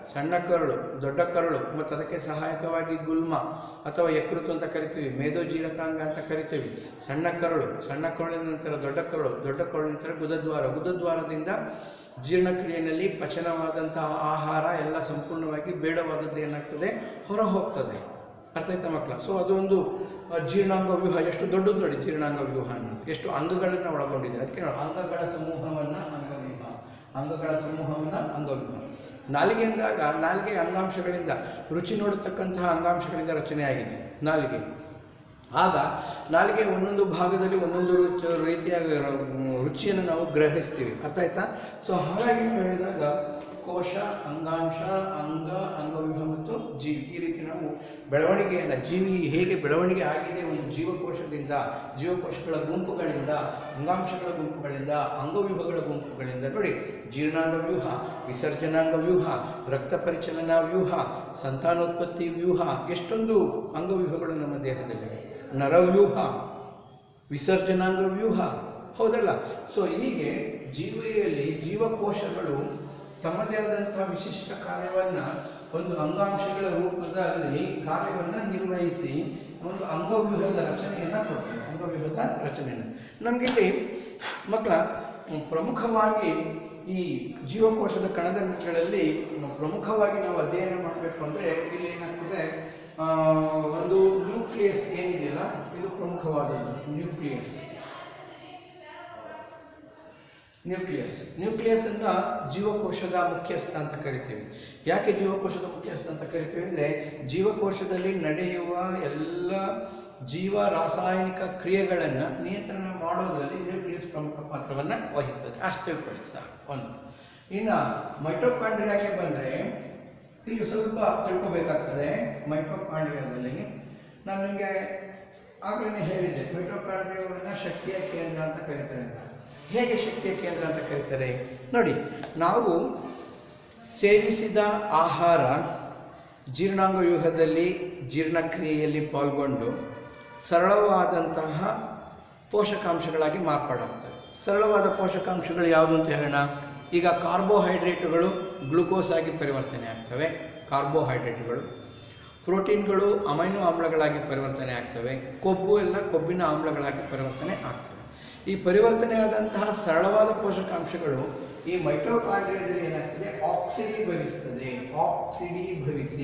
ಸಣ್ಣ ಕರುಳು ದೊಡ್ಡ ಕರುಳು ಮತ್ತು ಅದಕ್ಕೆ ಸಹಾಯಕವಾಗಿ ಗುಲ್ಮ ಅಥವಾ ಯಕೃತ್ ಅಂತ ಕರಿತೀವಿ ಮೇದೋಜೀರಕಾಂಗ ಅಂತ ಕರಿತೀವಿ ಸಣ್ಣ ಕರುಳು ಸಣ್ಣ ಕರುಳಿನ ನಂತರ ದೊಡ್ಡ ಕರುಳು ದೊಡ್ಡ ಕರುಳಿನ ನಂತರ ಗುದದ್ವಾರ ಗುದದ್ವಾರದಿಂದ ಜೀರ್ಣಕ್ರಿಯೆಯಲ್ಲಿ ಪಚನವಾದಂತಹ ಆಹಾರ ಎಲ್ಲ ಸಂಪೂರ್ಣವಾಗಿ ಬೇಡವಾದದ್ದು ಏನಾಗ್ತದೆ ಹೊರ ಹೋಗ್ತದೆ ಅರ್ಥ ಆಯ್ತಾ ಮಕ್ಕಳ ಸೊ ಅದು ಒಂದು ಆ, ಜೀರ್ಣಾಂಗ ವ್ಯೂಹ ಎಷ್ಟು ದೊಡ್ಡದು ನೋಡಿ ಜೀರ್ಣಾಂಗ ವ್ಯೂಹ ಅನ್ನೋದು ಎಷ್ಟು ಅಂಗಗಳನ್ನು ಒಳಗೊಂಡಿದೆ ಅದಕ್ಕೆ ನೋಡಿ ಅಂಗಗಳ ಸಮೂಹವನ್ನು ಅಂಗವ್ಯೂಹ ಅಂಗಗಳ ಸಮೂಹವನ್ನು ಅಂಗವ್ಯೂಹ ನಾಲಿಗೆ ಎಂದಾಗ ನಾಲಿಗೆ ಅಂಗಾಂಶಗಳಿಂದ ರುಚಿ ನೋಡತಕ್ಕಂತಹ ಅಂಗಾಂಶಗಳಿಂದ ರಚನೆಯಾಗಿದೆ ನಾಲಿಗೆ ಆಗ ನಾಲಿಗೆ ಒಂದೊಂದು ಭಾಗದಲ್ಲಿ ಒಂದೊಂದು ರುಚಿ ರೀತಿಯ ರುಚಿಯನ್ನು ನಾವು ಗ್ರಹಿಸ್ತೀವಿ ಅರ್ಥ ಆಯ್ತಾ ಸೊ ಹಾಗಾಗಿ ನಾವು ಹೇಳಿದಾಗ ಕೋಶ ಅಂಗಾಂಶ ಅಂಗ ಅಂಗವ್ಯೂಹ ಮತ್ತು ಜೀವಿ ಈ ರೀತಿ ನಾವು ಬೆಳವಣಿಗೆಯನ್ನು ಜೀವಿ ಹೇಗೆ ಬೆಳವಣಿಗೆ ಆಗಿದೆ ಒಂದು ಜೀವಕೋಶದಿಂದ ಜೀವಕೋಶಗಳ ಗುಂಪುಗಳಿಂದ ಅಂಗಾಂಶಗಳ ಗುಂಪುಗಳಿಂದ ಅಂಗವ್ಯೂಹಗಳ ಗುಂಪುಗಳಿಂದ ನೋಡಿ ಜೀರ್ಣಾಂಗ ವ್ಯೂಹ ವಿಸರ್ಜನಾಂಗ ವ್ಯೂಹ ರಕ್ತ ಪರಿಚಲನಾ ವ್ಯೂಹ ಸಂತಾನೋತ್ಪತ್ತಿ ವ್ಯೂಹ ಎಷ್ಟೊಂದು ಅಂಗವ್ಯೂಹಗಳು ನಮ್ಮ ದೇಹದಲ್ಲಿವೆ ನರವ್ಯೂಹ ವಿಸರ್ಜನಾಂಗ ವ್ಯೂಹ ಹೌದಲ್ಲ ಸೊ ಹೀಗೆ ಜೀವಿಯಲ್ಲಿ ಜೀವಕೋಶಗಳು ತಮ್ಮದೇ ಆದಂತಹ ವಿಶಿಷ್ಟ ಕಾರ್ಯವನ್ನು ಒಂದು ಅಂಗಾಂಶಗಳ ರೂಪದಲ್ಲಿ ಕಾರ್ಯವನ್ನು ನಿರ್ವಹಿಸಿ ಒಂದು ಅಂಗವ್ಯೂಹದ ರಚನೆಯನ್ನು ಕೊಡ್ತವೆ ಅಂಗವ್ಯೂಹದ ರಚನೆಯನ್ನು ನಮಗಿಲ್ಲಿ ಮಕ್ಕಳ ಮ್, ಪ್ರಮುಖವಾಗಿ ಈ ಜೀವಕೋಶದ ಕಣದಂಗಗಳಲ್ಲಿ ಮ್, ಪ್ರಮುಖವಾಗಿ ನಾವು ಅಧ್ಯಯನ ಮಾಡಬೇಕು ಅಂದರೆ ಇಲ್ಲಿ ಏನಾಗ್ತದೆ ಆ, ಒಂದು ನ್ಯೂಕ್ಲಿಯಸ್ ಏನಿದೆಯಲ್ಲ ಇದು ಪ್ರಮುಖವಾದದ್ದು ನ್ಯೂಕ್ಲಿಯಸ್ ನ್ಯೂಕ್ಲಿಯಸ್ ನ್ಯೂಕ್ಲಿಯಸ್ ಅನ್ನ ಜೀವಕೋಶದ ಮುಖ್ಯಸ್ಥ ಅಂತ ಕರಿತೀವಿ ಯಾಕೆ ಜೀವಕೋಶದ ಮುಖ್ಯಸ್ಥ ಅಂತ ಕರಿತೀವಿ ಅಂದರೆ ಜೀವಕೋಶದಲ್ಲಿ ನಡೆಯುವ ಎಲ್ಲ ಜೀವ ರಾಸಾಯನಿಕ ಕ್ರಿಯೆಗಳನ್ನು ನಿಯಂತ್ರಣ ಮಾಡೋದರಲ್ಲಿ ನ್ಯೂಕ್ಲಿಯಸ್ ಪ್ರಮುಖ ಪಾತ್ರವನ್ನು ವಹಿಸ್ತದೆ ಅಷ್ಟು ತಿಳ್ಕೊಳ್ಳಿ ಸರ್ ಒಂದು ಇನ್ನು ಮೈಟೋಕಾಂಡ್ರಿಯಾಗೆ ಬಂದರೆ ಇಲ್ಲಿ ಸ್ವಲ್ಪ ತಿಳ್ಕೊಬೇಕಾಗ್ತದೆ ಮೈಟೋಕಾಂಡ್ರಿಯಾದಲ್ಲಿ ನಾನು ನಿಮಗೆ ಆಗಲೇ ಹೇಳಿದ್ದೆ ಮೈಟೋಕಾಂಡ್ರಿಯಾವನ್ನು ಶಕ್ತಿಯ ಕೇಂದ್ರ ಅಂತ ಕರೀತಾರೆ ಅಂತ ಹೇಗೆ ಶಕ್ತಿಯ ಕೇಂದ್ರ ಅಂತ ಕರೀತಾರೆ ನೋಡಿ ನಾವು ಸೇವಿಸಿದ ಆಹಾರ ಜೀರ್ಣಾಂಗ ವ್ಯೂಹದಲ್ಲಿ ಜೀರ್ಣಕ್ರಿಯೆಯಲ್ಲಿ ಪಾಲ್ಗೊಂಡು ಸರಳವಾದಂತಹ ಪೋಷಕಾಂಶಗಳಾಗಿ ಮಾರ್ಪಾಡಾಗ್ತವೆ ಸರಳವಾದ ಪೋಷಕಾಂಶಗಳು ಯಾವುದು ಅಂತ ಹೇಳೋಣ ಈಗ ಕಾರ್ಬೋಹೈಡ್ರೇಟುಗಳು ಗ್ಲುಕೋಸ್ ಆಗಿ ಪರಿವರ್ತನೆ ಆಗ್ತವೆ ಕಾರ್ಬೋಹೈಡ್ರೇಟ್ಗಳು ಪ್ರೋಟೀನ್ಗಳು ಅಮೈನೋ ಆಮ್ಲಗಳಾಗಿ ಪರಿವರ್ತನೆ ಆಗ್ತವೆ ಕೊಬ್ಬು ಎಲ್ಲ ಕೊಬ್ಬಿನ ಆಮ್ಲಗಳಾಗಿ ಪರಿವರ್ತನೆ ಆಗ್ತವೆ ಈ ಪರಿವರ್ತನೆ ಆದಂತಹ ಸರಳವಾದ ಪೋಷಕಾಂಶಗಳು ಈ ಮೈಟೋಕಾಂಡ್ರಿಯಾದಲ್ಲಿ ಏನಾಗ್ತದೆ ಆಕ್ಸಿಡೀಭವಿಸ್ತದೆ ಆಕ್ಸಿಡೀಭವಿಸಿ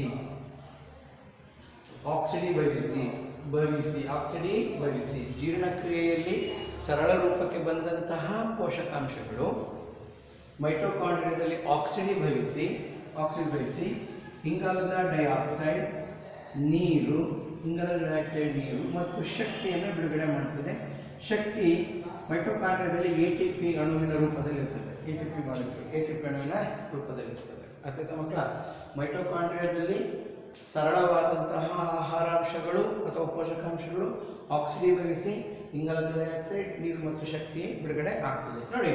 ಆಕ್ಸಿಡೀಭವಿಸಿ ಭವಿಸಿ ಆಕ್ಸಿಡೀಭವಿಸಿ ಜೀರ್ಣಕ್ರಿಯೆಯಲ್ಲಿ ಸರಳ ರೂಪಕ್ಕೆ ಬಂದಂತಹ ಪೋಷಕಾಂಶಗಳು ಮೈಟೋಕಾಂಡ್ರಿಯಾದಲ್ಲಿ ಆಕ್ಸಿಡೀಭವಿಸಿ ಆಕ್ಸಿಡೀಭವಿಸಿ ಇಂಗಾಲದ ಡೈಆಕ್ಸೈಡ್ ನೀರು ಇಂಗಾಲದ ಡೈಆಕ್ಸೈಡ್ ನೀರು ಮತ್ತು ಶಕ್ತಿಯನ್ನು ಬಿಡುಗಡೆ ಮಾಡ್ತದೆ ಶಕ್ತಿ ಮೈಟೋಕಾಂಡ್ರಿಯಾದಲ್ಲಿ ಎ ಟಿ ಪಿ ಅಣುವಿನ ರೂಪದಲ್ಲಿ ಇರ್ತದೆ A T P molecule A T P ಅಣುವಿನ ರೂಪದಲ್ಲಿ ಇರ್ತದೆ ಅರ್ಥಾಯ್ತಾ ಮಕ್ಕಳ ಮೈಟೋಕಾಂಡ್ರಿಯಾದಲ್ಲಿ ಸರಳವಾದಂತಹ ಆಹಾರಾಂಶಗಳು ಅಥವಾ ಪೋಷಕಾಂಶಗಳು ಆಕ್ಸಿಡೀಭವಿಸಿ ಇಂಗಾಲದ ಡೈಆಕ್ಸೈಡ್ ನೀರು ಮತ್ತು ಶಕ್ತಿ ಬಿಡುಗಡೆ ಆಗ್ತದೆ ನೋಡಿ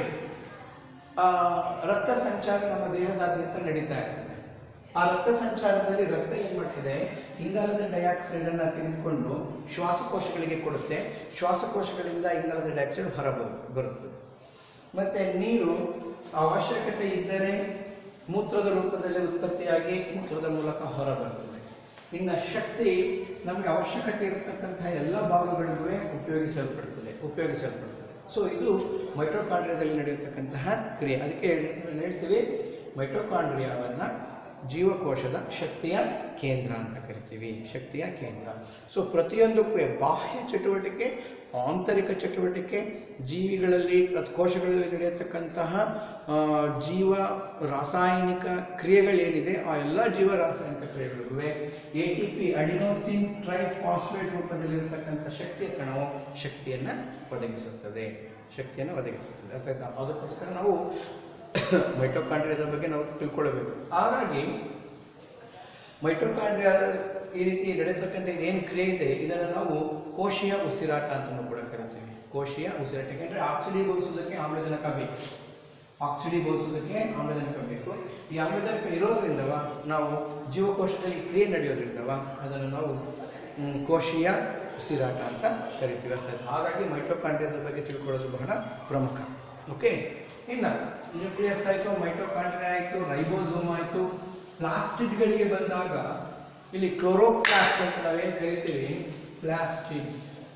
ಆ, ರಕ್ತ ಸಂಚಾರ ನಮ್ಮ ದೇಹದಾದ್ಯಂತ ನಡೀತಾ ಇರ್ತದೆ ಆ ರಕ್ತ ಸಂಚಾರದಲ್ಲಿ ರಕ್ತ ಏನು ಮಾಡ್ತದೆ ಇಂಗಾಲದ ಡೈಆಕ್ಸೈಡ್ ಅನ್ನು ತೆಗೆದುಕೊಂಡು ಶ್ವಾಸಕೋಶಗಳಿಗೆ ಕೊಡುತ್ತೆ ಶ್ವಾಸಕೋಶಗಳಿಂದ ಇಂಗಾಲದ ಡೈಆಕ್ಸೈಡ್ ಹೊರ ಬರು- ಬರುತ್ತದೆ ಮತ್ತೆ ನೀರು ಅವಶ್ಯಕತೆ ಇದ್ದರೆ ಮೂತ್ರದ ರೂಪದಲ್ಲಿ ಉತ್ಪತ್ತಿಯಾಗಿ ಮೂತ್ರದ ಮೂಲಕ ಹೊರ ಬರ್ತದೆ ಇನ್ನು ಶಕ್ತಿ ನಮಗೆ ಅವಶ್ಯಕತೆ ಇರತಕ್ಕಂತಹ ಎಲ್ಲ ಭಾಗಗಳಿಗೂ ಉಪಯೋಗಿಸಲ್ಪಡ್ತದೆ ಉಪಯೋಗಿಸಲ್ಪಡ್ತದೆ ಸೊ ಇದು ಮೈಟೋಕಾಂಡ್ರಿಯಾದಲ್ಲಿ ನಡೆಯತಕ್ಕಂತಹ ಕ್ರಿಯೆ ಅದಕ್ಕೆ ಹೇಳ್- ಹೇಳ್ತೀವಿ ಮೈಟೋಕಾಂಡ್ರಿಯಾವನ್ನು ಜೀವಕೋಶದ ಶಕ್ತಿಯ ಕೇಂದ್ರ ಅಂತ ಕರಿತೀವಿ ಶಕ್ತಿಯ ಕೇಂದ್ರ ಸೊ ಪ್ರತಿಯೊಂದಕ್ಕೂ ಬಾಹ್ಯ ಚಟುವಟಿಕೆ ಆಂತರಿಕ ಚಟುವಟಿಕೆ ಜೀವಿಗಳಲ್ಲಿ ಅಥವಾ ಕೋಶಗಳಲ್ಲಿ ನಡೆಯತಕ್ಕಂತಹ ಆ, ಜೀವ ರಾಸಾಯನಿಕ ಕ್ರಿಯೆಗಳೇನಿದೆ ಆ ಎಲ್ಲ ಜೀವ ರಾಸಾಯನಿಕ ಕ್ರಿಯೆಗಳಿಗೂ A T P adenosine triphosphate ರೂಪದಲ್ಲಿರತಕ್ಕಂಥ ಶಕ್ತಿಯ ಕಣವು ಶಕ್ತಿಯನ್ನು ಒದಗಿಸುತ್ತದೆ ಶಕ್ತಿಯನ್ನು ಒದಗಿಸುತ್ತದೆ ಅರ್ಥ ಆಯ್ತಾ ಅದಕ್ಕೋಸ್ಕರ ನಾವು ಮೈಟೋಕಾಂಡ್ರಿಯಾದ ಬಗ್ಗೆ ನಾವು ತಿಳ್ಕೊಳ್ಬೇಕು ಹಾಗಾಗಿ ಮೈಟೋಕಾಂಡ್ರಿಯಾ ಈ ರೀತಿ ನಡೆಯತಕ್ಕಂಥ ಇದೇನು ಕ್ರಿಯೆ ಇದೆ ಇದನ್ನು ನಾವು ಕೋಶೀಯ ಉಸಿರಾಟ ಅಂತಲೂ ಕೂಡ ಕರಿತೀವಿ ಕೋಶೀಯ ಉಸಿರಾಟ ಯಾಕೆಂದರೆ ಆಕ್ಸಿಡೀಭವಿಸೋದಕ್ಕೆ ಆಮ್ಲಜನಕ ಬೇಕು ಆಕ್ಸಿಡೀಭವಿಸೋದಕ್ಕೆ ಆಮ್ಲಜನಕ ಬೇಕು ಈ ಆಮ್ಲಜನಕ ಇರೋದ್ರಿಂದವ ನಾವು ಜೀವಕೋಶದಲ್ಲಿ ಕ್ರಿಯೆ ನಡೆಯೋದ್ರಿಂದವ ಅದನ್ನು ನಾವು ಮ್, ಕೋಶೀಯ ಉಸಿರಾಟ ಅಂತ ಕರಿತೀವಿ ಅರ್ಥ ಆಯ್ತಾ? ಹಾಗಾಗಿ ಮೈಟೋಕಾಂಡ್ರಿಯಾದ ಬಗ್ಗೆ ತಿಳ್ಕೊಳ್ಳೋದು ಬಹಳ ಪ್ರಮುಖ ಓಕೆ ಇನ್ನು ನ್ಯೂಕ್ಲಿಯಸ್ ಆಯಿತು ಮೈಟೋಕಾಂಡ್ರಿಯಾ ಆಯಿತು ರೈಬೋಸೋಮ್ ಆಯಿತು ಪ್ಲಾಸ್ಟಿಡ್ಗಳಿಗೆ ಬಂದಾಗ ಇಲ್ಲಿ ಕ್ಲೋರೋಪ್ಲಾಸ್ಟ್ ಅಂತ ನಾವೇನು ಕರಿತೀವಿ ಪ್ಲಾಸ್ಟಿಡ್ಸ್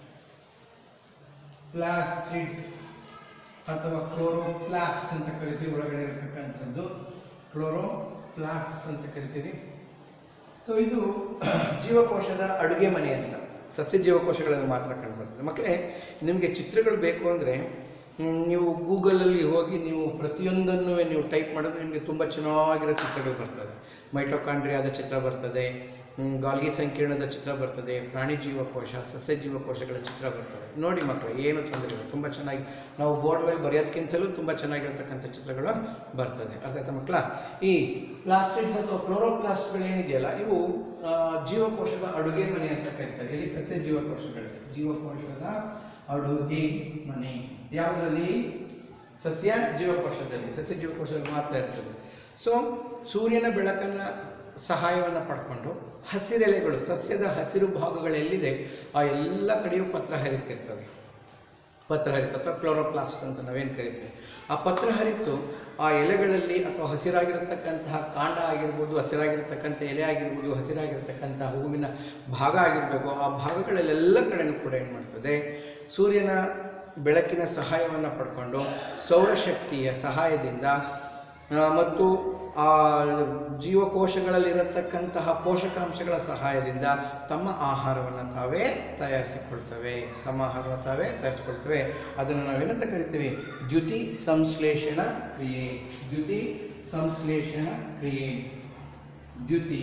ಪ್ಲಾಸ್ಟಿಡ್ಸ್ ಅಥವಾ ಕ್ಲೋರೋಪ್ಲಾಸ್ಟ್ ಅಂತ ಕರಿತೀವಿ ಒಳಗಡೆ ಇರತಕ್ಕಂಥದ್ದು ಕ್ಲೋರೋಪ್ಲಾಸ್ಟ್ ಅಂತ ಕರಿತೀವಿ ಸೊ ಇದು ಜೀವಕೋಶದ ಅಡುಗೆ ಮನೆ ಅಂತ ಸಸ್ಯ ಜೀವಕೋಶಗಳಲ್ಲಿ ಮಾತ್ರ ಕಂಡುಬರ್ತದೆ ಮಕ್ಕಳೇ ನಿಮಗೆ ಚಿತ್ರಗಳು ಬೇಕು ಅಂದರೆ ನೀವು ಗೂಗಲಲ್ಲಿ ಹೋಗಿ ನೀವು ಪ್ರತಿಯೊಂದನ್ನು ನೀವು ಟೈಪ್ ಮಾಡಿದ್ರೆ ನಿಮಗೆ ತುಂಬ ಚೆನ್ನಾಗಿರೋ ಚಿತ್ರಗಳು ಬರ್ತದೆ ಮೈಟೋಕಾಂಡ್ರಿಯಾದ ಚಿತ್ರ ಬರ್ತದೆ ಹ್ಮ್, ಗಾಲ್ಗಿ ಸಂಕೀರ್ಣದ ಚಿತ್ರ ಬರ್ತದೆ ಪ್ರಾಣಿ ಜೀವಕೋಶ ಸಸ್ಯ ಜೀವಕೋಶಗಳ ಚಿತ್ರ ಬರ್ತದೆ ನೋಡಿ ಮಕ್ಕಳು ಏನು ತೊಂದರೆ ಇಲ್ಲ ತುಂಬ ಚೆನ್ನಾಗಿ ನಾವು ಬೋರ್ಡ್ ಮೇಲೆ ಬರೆಯೋದಕ್ಕಿಂತಲೂ ತುಂಬ ಚೆನ್ನಾಗಿರ್ತಕ್ಕಂಥ ಚಿತ್ರಗಳು ಬರ್ತದೆ ಅರ್ಥ ಆಯ್ತಾ ಮಕ್ಕಳ ಈ ಪ್ಲಾಸ್ಟಿಡ್ಸ್ ಅಥವಾ ಕ್ಲೋರೋಪ್ಲಾಸ್ಟ್ಗಳು ಏನಿದೆಯಲ್ಲ ಇವು ಆ, ಜೀವಕೋಶದ ಅಡುಗೆ ಮನೆ ಅಂತ ಕರೀತಾರೆ ಇಲ್ಲಿ ಸಸ್ಯ ಜೀವಕೋಶಗಳಿದೆ ಜೀವಕೋಶದ ಅಡುಗೆ ಮನೆ ಯಾವುದರಲ್ಲಿ ಸಸ್ಯ ಜೀವಕೋಶದಲ್ಲಿ ಸಸ್ಯ ಜೀವಕೋಶದಲ್ಲಿ ಮಾತ್ರ ಇರ್ತದೆ ಸೊ ಸೂರ್ಯನ ಬೆಳಕನ್ನು ಸಹಾಯವನ್ನು ಪಡ್ಕೊಂಡು ಹಸಿರೆಲೆಗಳು ಸಸ್ಯದ ಹಸಿರು ಭಾಗಗಳೆಲ್ಲಿದೆ ಆ ಎಲ್ಲ ಕಡೆಯೂ ಪತ್ರ ಹರಿತಿರ್ತದೆ ಪತ್ರ ಹರಿತು ಅಥವಾ ಕ್ಲೋರೋಪ್ಲಾಸ್ಟ್ ಅಂತ ನಾವೇನು ಕರಿತೀವಿ ಆ ಪತ್ರ ಹರಿತು ಆ ಎಲೆಗಳಲ್ಲಿ ಅಥವಾ ಹಸಿರಾಗಿರತಕ್ಕಂತಹ ಕಾಂಡ ಆಗಿರ್ಬೋದು ಹಸಿರಾಗಿರ್ತಕ್ಕಂಥ ಎಲೆ ಆಗಿರ್ಬೋದು ಹಸಿರಾಗಿರ್ತಕ್ಕಂಥ ಹೂವಿನ ಭಾಗ ಆಗಿರಬೇಕು ಆ ಭಾಗಗಳಲ್ಲೆಲ್ಲ ಕಡೆನೂ ಕೂಡ ಏನು ಮಾಡ್ತದೆ ಸೂರ್ಯನ ಬೆಳಕಿನ ಸಹಾಯವನ್ನು ಪಡ್ಕೊಂಡು ಸೌರಶಕ್ತಿಯ ಸಹಾಯದಿಂದ ಆ, ಮತ್ತು ಆ ಜೀವಕೋಶಗಳಲ್ಲಿರತಕ್ಕಂತಹ ಪೋಷಕಾಂಶಗಳ ಸಹಾಯದಿಂದ ತಮ್ಮ ಆಹಾರವನ್ನು ತಾವೇ ತಯಾರಿಸಿಕೊಳ್ತವೆ ತಮ್ಮ ಆಹಾರವನ್ನು ತಾವೇ ತಯಾರಿಸಿಕೊಳ್ತವೆ ಅದನ್ನು ನಾವೇನಂತ ಕರಿತೀವಿ ದ್ಯುತಿ ಸಂಶ್ಲೇಷಣ ಕ್ರಿಯೆ ದ್ಯುತಿ ಸಂಶ್ಲೇಷಣ ಕ್ರಿಯೆ ದ್ಯುತಿ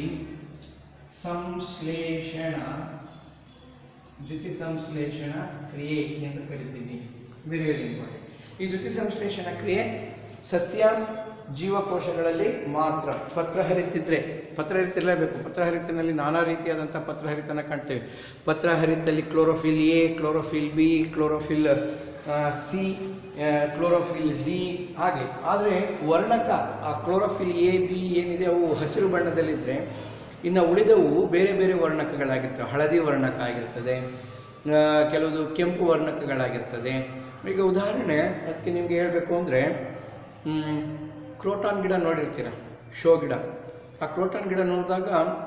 ಸಂಶ್ಲೇಷಣ ದ್ಯುತಿ ಸಂಶ್ಲೇಷಣ ಕ್ರಿಯೆ ಎಂದು ಕರಿತೀವಿ ವೆರಿ ವೆರಿ ಇಂಪಾರ್ಟೆಂಟ್ ಈ ದ್ಯುತಿ ಸಂಶ್ಲೇಷಣ ಕ್ರಿಯೆ ಸಸ್ಯ ಜೀವಕೋಶಗಳಲ್ಲಿ ಮಾತ್ರ ಪತ್ರ ಹರಿತಿದ್ರೆ ಪತ್ರ ಹರಿತಿರಲೇಬೇಕು ಪತ್ರ ಹರಿತಿನಲ್ಲಿ ನಾನಾ ರೀತಿಯಾದಂಥ ಪತ್ರ ಹರಿತನ ಕಾಣ್ತೇವೆ ಪತ್ರ ಹರಿತಲ್ಲಿ chlorophyll A chlorophyll B chlorophyll C chlorophyll D ಹಾಗೆ ಆದರೆ ವರ್ಣಕ ಆ ಕ್ಲೋರೋಫಿಲ್ ಎ ಬಿ ಏನಿದೆ ಅವು ಹಸಿರು ಬಣ್ಣದಲ್ಲಿದ್ದರೆ ಇನ್ನು ಉಳಿದವು ಬೇರೆ ಬೇರೆ ವರ್ಣಕಗಳಾಗಿರ್ತವೆ ಹಳದಿ ವರ್ಣಕ ಆಗಿರ್ತದೆ ಆ, ಕೆಲವುದು ಕೆಂಪು ವರ್ಣಕಗಳಾಗಿರ್ತದೆ ಈಗ ಉದಾಹರಣೆ ಅದಕ್ಕೆ ನಿಮಗೆ ಹೇಳಬೇಕು ಅಂದರೆ ಕ್ರೋಟಾನ್ ಗಿಡ ನೋಡಿರ್ತೀರ ಶೋ ಗಿಡ ಆ ಕ್ರೋಟಾನ್ ಗಿಡ ನೋಡಿದಾಗ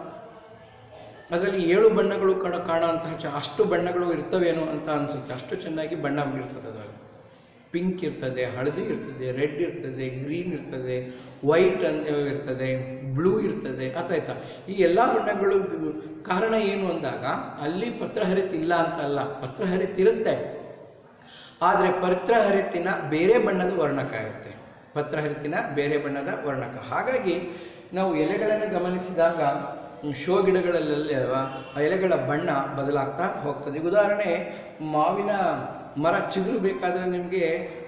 ಅದರಲ್ಲಿ ಏಳು ಬಣ್ಣಗಳು ಕಣ ಕಾಣುವಂತಹ ಚ ಅಷ್ಟು ಬಣ್ಣಗಳು ಇರ್ತವೇನೋ ಅಂತ ಅನಿಸುತ್ತೆ ಅಷ್ಟು ಚೆನ್ನಾಗಿ ಬಣ್ಣ ಇರ್ತದೆ ಅದರಲ್ಲಿ ಪಿಂಕ್ ಇರ್ತದೆ ಹಳದಿ ಇರ್ತದೆ ರೆಡ್ ಇರ್ತದೆ ಗ್ರೀನ್ ಇರ್ತದೆ ವೈಟ್ ಅಂತ ಇರ್ತದೆ ಬ್ಲೂ ಇರ್ತದೆ ಅರ್ಥ ಆಯ್ತಾ ಈ ಎಲ್ಲ ಬಣ್ಣಗಳು ಕಾರಣ ಏನು ಅಂದಾಗ ಅಲ್ಲಿ ಪತ್ರಹರಿತಿಲ್ಲ ಅಂತ ಅಲ್ಲ ಪತ್ರಹರಿತಿರುತ್ತೆ ಆದರೆ ಪತ್ರಹರಿತಿನ ಬೇರೆ ಬಣ್ಣದ ವರ್ಣಕ ಇರುತ್ತೆ ಪತ್ರಹರಿತಿನ ಬೇರೆ ಬಣ್ಣದ ವರ್ಣಕ ಹಾಗಾಗಿ ನಾವು ಎಲೆಗಳನ್ನು ಗಮನಿಸಿದಾಗ ಹ್ಮ್, ಶೋ ಗಿಡಗಳಲ್ಲೆಲ್ಲ ಆ ಎಲೆಗಳ ಬಣ್ಣ ಬದಲಾಗ್ತಾ ಹೋಗ್ತದೆ ಈಗ ಉದಾಹರಣೆ ಮಾವಿನ ಮರ ಚಿಗುರು ಬೇಕಾದರೆ ನಿಮಗೆ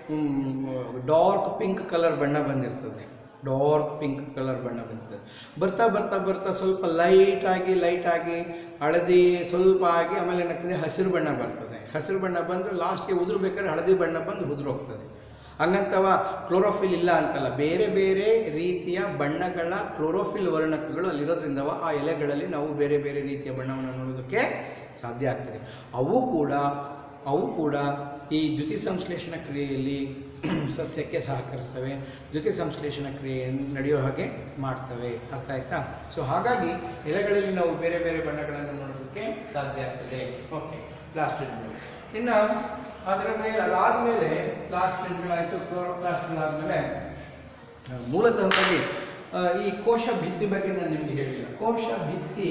ಡಾರ್ಕ್ ಪಿಂಕ್ ಕಲರ್ ಬಣ್ಣ ಬಂದಿರ್ತದೆ ಡಾರ್ಕ್ ಪಿಂಕ್ ಕಲರ್ ಬಣ್ಣ ಬಂದಿರ್ತದೆ ಬರ್ತಾ ಬರ್ತಾ ಬರ್ತಾ ಸ್ವಲ್ಪ ಲೈಟ್ ಆಗಿ ಲೈಟ್ ಆಗಿ ಹಳದಿ ಸ್ವಲ್ಪ ಆಗಿ ಆಮೇಲೆ ಏನಾಗ್ತದೆ ಹಸಿರು ಬಣ್ಣ ಬರ್ತದೆ ಹಸಿರು ಬಣ್ಣ ಬಂದು ಲಾಸ್ಟ್ಗೆ ಉದುರ್ಬೇಕಾದ್ರೆ ಹಳದಿ ಬಣ್ಣ ಬಂದು ಉದುರು ಹೋಗ್ತದೆ ಹಂಗಂತವ ಕ್ಲೋರೋಫಿಲ್ ಇಲ್ಲ ಅಂತಲ್ಲ ಬೇರೆ ಬೇರೆ ರೀತಿಯ ಬಣ್ಣಗಳ ಕ್ಲೋರೋಫಿಲ್ ವರ್ಣಕಗಳು ಅಲ್ಲಿರೋದ್ರಿಂದವ ಆ ಎಲೆಗಳಲ್ಲಿ ನಾವು ಬೇರೆ ಬೇರೆ ರೀತಿಯ ಬಣ್ಣವನ್ನು ನೋಡೋದಕ್ಕೆ ಸಾಧ್ಯ ಆಗ್ತದೆ ಅವು ಕೂಡ ಅವು ಕೂಡ ಈ ದ್ಯುತಿ ಸಂಶ್ಲೇಷಣ ಕ್ರಿಯೆಯಲ್ಲಿ ಸಸ್ಯಕ್ಕೆ ಸಹಕರಿಸ್ತವೆ ದ್ಯುತಿ ಸಂಶ್ಲೇಷಣ ಕ್ರಿಯೆ ನಡೆಯೋ ಹಾಗೆ ಮಾಡ್ತವೆ ಅರ್ಥ ಆಯ್ತಾ ಸೊ ಹಾಗಾಗಿ ಎಲೆಗಳಲ್ಲಿ ನಾವು ಬೇರೆ ಬೇರೆ ಬಣ್ಣಗಳನ್ನು ನೋಡೋದಕ್ಕೆ ಸಾಧ್ಯ ಆಗ್ತದೆ ಓಕೆ ಪ್ಲಾಸ್ಟಿಡ್ಗಳು ಇನ್ನು ಅದರ ಮೇಲೆ ಅದಾದಮೇಲೆ ಪ್ಲಾಸ್ಟಿಡ್ಗಳಾಯಿತು ಕ್ಲೋರೋಪ್ಲಾಸ್ಟ್ಗಳಾದಮೇಲೆ ಮೂಲತಃವಾಗಿ ಆ, ಈ ಕೋಶ ಭಿತ್ತಿ ಬಗ್ಗೆ ನಾನು ನಿಮಗೆ ಹೇಳಿಲ್ಲ ಕೋಶ ಭಿತ್ತಿ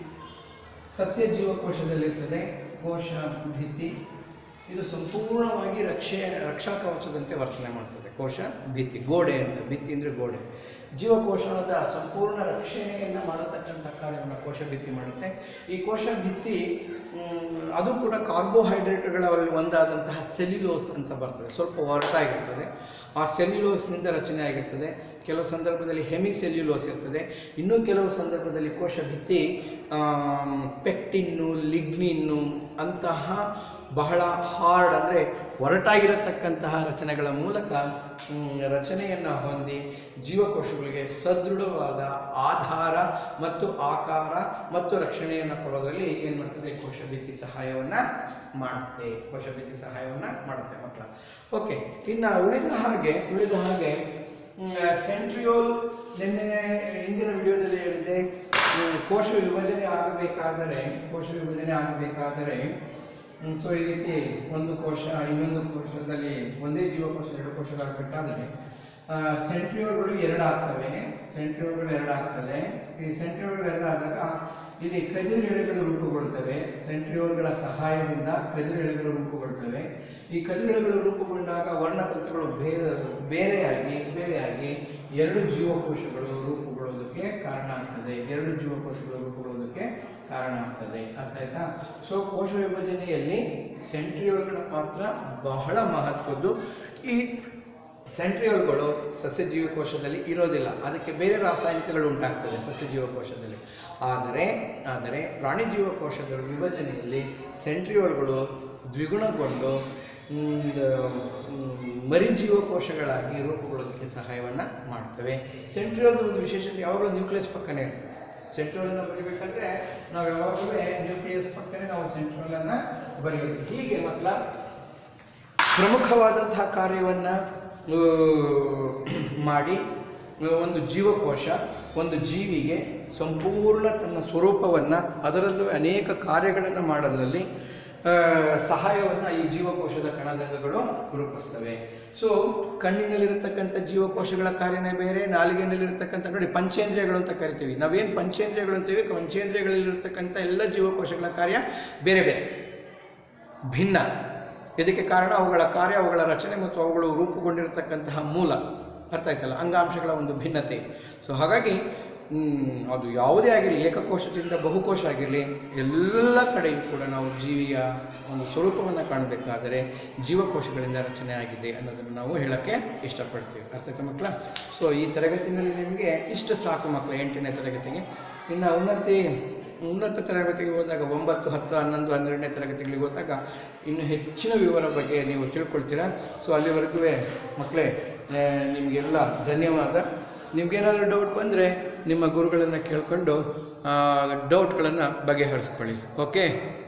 ಸಸ್ಯ ಜೀವಕೋಶದಲ್ಲಿರ್ತದೆ ಕೋಶ ಭಿತ್ತಿ ಇದು ಸಂಪೂರ್ಣವಾಗಿ ರಕ್ಷೆ ರಕ್ಷಾ ಕವಚದಂತೆ ವರ್ತನೆ ಮಾಡ್ತದೆ ಕೋಶ ಭಿತ್ತಿ ಗೋಡೆ ಅಂತ ಭಿತ್ತಿ ಅಂದರೆ ಗೋಡೆ ಜೀವಕೋಶದ ಸಂಪೂರ್ಣ ರಕ್ಷಣೆಯನ್ನು ಮಾಡತಕ್ಕಂಥ ಕಾರ್ಯವನ್ನು ಕೋಶ ಭಿತ್ತಿ ಮಾಡುತ್ತೆ ಈ ಕೋಶ ಭಿತ್ತಿ ಮ್, ಅದು ಕೂಡ ಕಾರ್ಬೋಹೈಡ್ರೇಟ್ಗಳಲ್ಲಿ ಒಂದಾದಂತಹ ಸೆಲ್ಯುಲೋಸ್ ಅಂತ ಬರ್ತದೆ ಸ್ವಲ್ಪ ಒರಟಾಗಿರ್ತದೆ ಆ ಸೆಲ್ಯುಲೋಸ್ನಿಂದ ರಚನೆ ಆಗಿರ್ತದೆ ಕೆಲವು ಸಂದರ್ಭದಲ್ಲಿ ಹೆಮಿ ಸೆಲ್ಯುಲೋಸ್ ಇರ್ತದೆ ಇನ್ನೂ ಕೆಲವು ಸಂದರ್ಭದಲ್ಲಿ ಕೋಶ ಭಿತ್ತಿ ಆಮ್, ಪೆಕ್ಟಿನ್ನು ಲಿಗ್ನಿನ್ನು ಅಂತಹ ಬಹಳ ಹಾರ್ಡ್ ಅಂದರೆ ಒರಟಾಗಿರತಕ್ಕಂತಹ ರಚನೆಗಳ ಮೂಲಕ ಮ್, ರಚನೆಯನ್ನು ಹೊಂದಿ ಜೀವಕೋಶಗಳಿಗೆ ಸದೃಢವಾದ ಆಧಾರ ಮತ್ತು ಆಕಾರ ಮತ್ತು ರಕ್ಷಣೆಯನ್ನು ಕೊಡೋದ್ರಲ್ಲಿ ಏನು ಮಾಡ್ತದೆ ಕೋಶಭಿತ್ತಿ ಸಹಾಯವನ್ನು ಮಾಡುತ್ತೆ ಕೋಶಭಿತ್ತಿ ಸಹಾಯವನ್ನು ಮಾಡುತ್ತೆ ಮಕ್ಕಳ ಓಕೆ ಇನ್ನು ಉಳಿದ ಹಾಗೆ ಉಳಿದ ಹಾಗೆ ಸೆಂಟ್ರಿಯೋಲ್ ನಿನ್ನೆ ಹಿಂದಿನ ವಿಡಿಯೋದಲ್ಲಿ ಹೇಳಿದ್ದೆ ಹ್ಮ್, ಕೋಶ ವಿಭಜನೆ ಆಗಬೇಕಾದರೆ ಕೋಶ ವಿಭಜನೆ ಆಗಬೇಕಾದರೆ ಸೊ ಈ ರೀತಿ ಒಂದು ಕೋಶ ಇನ್ನೊಂದು ಕೋಶದಲ್ಲಿ ಒಂದೇ ಜೀವಕೋಶ ಎರಡು ಕೋಶಗಳಾಗಬೇಕಾದ್ರೆ ಸೆಂಟ್ರಿಯೋಲ್ಗಳು ಎರಡು ಆಗ್ತವೆ ಸೆಂಟ್ರಿಯೋಲ್ಗಳು ಎರಡು ಆಗ್ತದೆ ಈ ಸೆಂಟ್ರಿಯೋಲ್ಗಳು ಎರಡು ಆದಾಗ ಇಲ್ಲಿ ಕದಿರು ಎಳೆಗಳು ರೂಪುಗೊಳ್ತವೆ ಸೆಂಟ್ರಿಯೋಲ್ಗಳ ಸಹಾಯದಿಂದ ಕದಿರು ಎಳೆಗಳು ರೂಪುಗೊಳ್ತವೆ ಈ ಕದಿರು ಎಳೆಗಳು ರೂಪುಗೊಂಡಾಗ ವರ್ಣತಂತುಗಳು ಬೇರೆ ಬೇರೆಯಾಗಿ ಬೇರೆಯಾಗಿ ಎರಡು ಜೀವಕೋಶಗಳು ರೂಪುಗೊಳ್ಳೋದಕ್ಕೆ ಕಾರಣ ಆಗ್ತದೆ ಎರಡು ಜೀವಕೋಶಗಳು ರೂಪುಗೊಳ್ಳೋದಕ್ಕೆ ಕಾರಣ ಆಗ್ತದೆ ಅರ್ಥ ಆಯ್ತಾ ಸೊ ಕೋಶ ವಿಭಜನೆಯಲ್ಲಿ ಸೆಂಟ್ರಿಯೋಲ್ಗಳ ಪಾತ್ರ ಬಹಳ ಮಹತ್ವದ್ದು ಈ ಸೆಂಟ್ರಿಯೋಲ್ಗಳು ಸಸ್ಯ ಜೀವಕೋಶದಲ್ಲಿ ಇರೋದಿಲ್ಲ ಅದಕ್ಕೆ ಬೇರೆ ರಾಸಾಯನಿಕಗಳು ಉಂಟಾಗ್ತದೆ ಸಸ್ಯ ಜೀವಕೋಶದಲ್ಲಿ ಆದರೆ ಆದರೆ ಪ್ರಾಣಿ ಜೀವಕೋಶದ ವಿಭಜನೆಯಲ್ಲಿ ಸೆಂಟ್ರಿಯೋಲ್ಗಳು ದ್ವಿಗುಣಗೊಂಡು ಮ್, ಮ್, ಮರಿ ಜೀವಕೋಶಗಳಾಗಿ ರೂಪುಗೊಳ್ಳೋದಕ್ಕೆ ಸಹಾಯವನ್ನು ಮಾಡ್ತವೆ ಸೆಂಟ್ರಿಯೋಲ್ ಒಂದು ವಿಶೇಷತೆ ಯಾವಾಗಲೂ ನ್ಯೂಕ್ಲಿಯಸ್ ಪಕ್ಕನೇ ಇರ್ತದೆ ಸೆಂಟ್ರೋಲನ್ನು ಬರಿಬೇಕಾದ್ರೆ ನಾವು ಯಾವಾಗಲೂ ನ್ಯೂಕ್ಲಿಯಸ್ ಪಕ್ಕನೇ ನಾವು ಸೆಂಟ್ರೋಲನ್ನು ಬರೆಯೋದು ಹೀಗೆ ಮತ್ಲ ಪ್ರಮುಖವಾದಂತಹ ಕಾರ್ಯವನ್ನು ಮಾಡಿ ಒಂದು ಜೀವಕೋಶ ಒಂದು ಜೀವಿಗೆ ಸಂಪೂರ್ಣ ತನ್ನ ಸ್ವರೂಪವನ್ನು ಅದರಲ್ಲೂ ಅನೇಕ ಕಾರ್ಯಗಳನ್ನು ಮಾಡೋದ್ರಲ್ಲಿ ಸಹಾಯವನ್ನು ಈ ಜೀವಕೋಶದ ಕಣದಂಗಗಳು ರೂಪಿಸ್ತವೆ ಸೊ ಕಣ್ಣಿನಲ್ಲಿರತಕ್ಕಂಥ ಜೀವಕೋಶಗಳ ಕಾರ್ಯನೇ ಬೇರೆ ನಾಲಿಗೆನಲ್ಲಿರತಕ್ಕಂಥ ನೋಡಿ ಪಂಚೇಂದ್ರಿಯಗಳು ಅಂತ ಕರಿತೀವಿ ನಾವೇನು ಪಂಚೇಂದ್ರಿಯಗಳು ಅಂತೀವಿ ಪಂಚೇಂದ್ರಿಯಗಳಲ್ಲಿರತಕ್ಕಂಥ ಎಲ್ಲ ಜೀವಕೋಶಗಳ ಕಾರ್ಯ ಬೇರೆ ಬೇರೆ ಭಿನ್ನ ಇದಕ್ಕೆ ಕಾರಣ ಅವುಗಳ ಕಾರ್ಯ ಅವುಗಳ ರಚನೆ ಮತ್ತು ಅವುಗಳು ರೂಪುಗೊಂಡಿರತಕ್ಕಂತಹ ಮೂಲ ಅರ್ಥ ಆಯ್ತಲ್ಲ ಅಂಗಾಂಶಗಳ ಒಂದು ಭಿನ್ನತೆ ಸೊ ಹಾಗಾಗಿ ಮ್, ಅದು ಯಾವುದೇ ಆಗಿರಲಿ ಏಕಕೋಶದಿಂದ ಬಹುಕೋಶ ಆಗಿರಲಿ ಎಲ್ಲ ಕಡೆಯೂ ಕೂಡ ನಾವು ಜೀವಿಯ ಒಂದು ಸ್ವರೂಪವನ್ನು ಕಾಣಬೇಕಾದರೆ ಜೀವಕೋಶಗಳಿಂದ ರಚನೆ ಆಗಿದೆ ಅನ್ನೋದನ್ನು ನಾವು ಹೇಳೋಕ್ಕೆ ಇಷ್ಟಪಡ್ತೀವಿ ಅರ್ಥ ಆಯ್ತಾ ಮಕ್ಕಳ ಸೊ ಈ ತರಗತಿನಲ್ಲಿ ನಿಮಗೆ ಇಷ್ಟು ಸಾಕು ಮಕ್ಕಳು ಎಂಟನೇ ತರಗತಿಗೆ ಇನ್ನು ಉನ್ನತಿ ಉನ್ನತ ತರಗತಿಗೆ ಹೋದಾಗ ಒಂಬತ್ತು ಹತ್ತು ಹನ್ನೊಂದು ಹನ್ನೆರಡನೇ ತರಗತಿಗಳಿಗೆ ಹೋದಾಗ ಇನ್ನು ಹೆಚ್ಚಿನ ವಿವರ ಬಗ್ಗೆ ನೀವು ತಿಳ್ಕೊಳ್ತೀರಾ ಸೊ ಅಲ್ಲಿವರೆಗೂ ಮಕ್ಕಳೇ ಆ, ನಿಮಗೆಲ್ಲ ಧನ್ಯವಾದ ನಿಮ್ಗೇನಾದರೂ ಡೌಟ್ ಬಂದರೆ ನಿಮ್ಮ ಗುರುಗಳನ್ನು ಕೇಳಿಕೊಂಡು ಡೌಟ್ಗಳನ್ನು ಬಗೆಹರಿಸ್ಕೊಳ್ಳಿ ಓಕೆ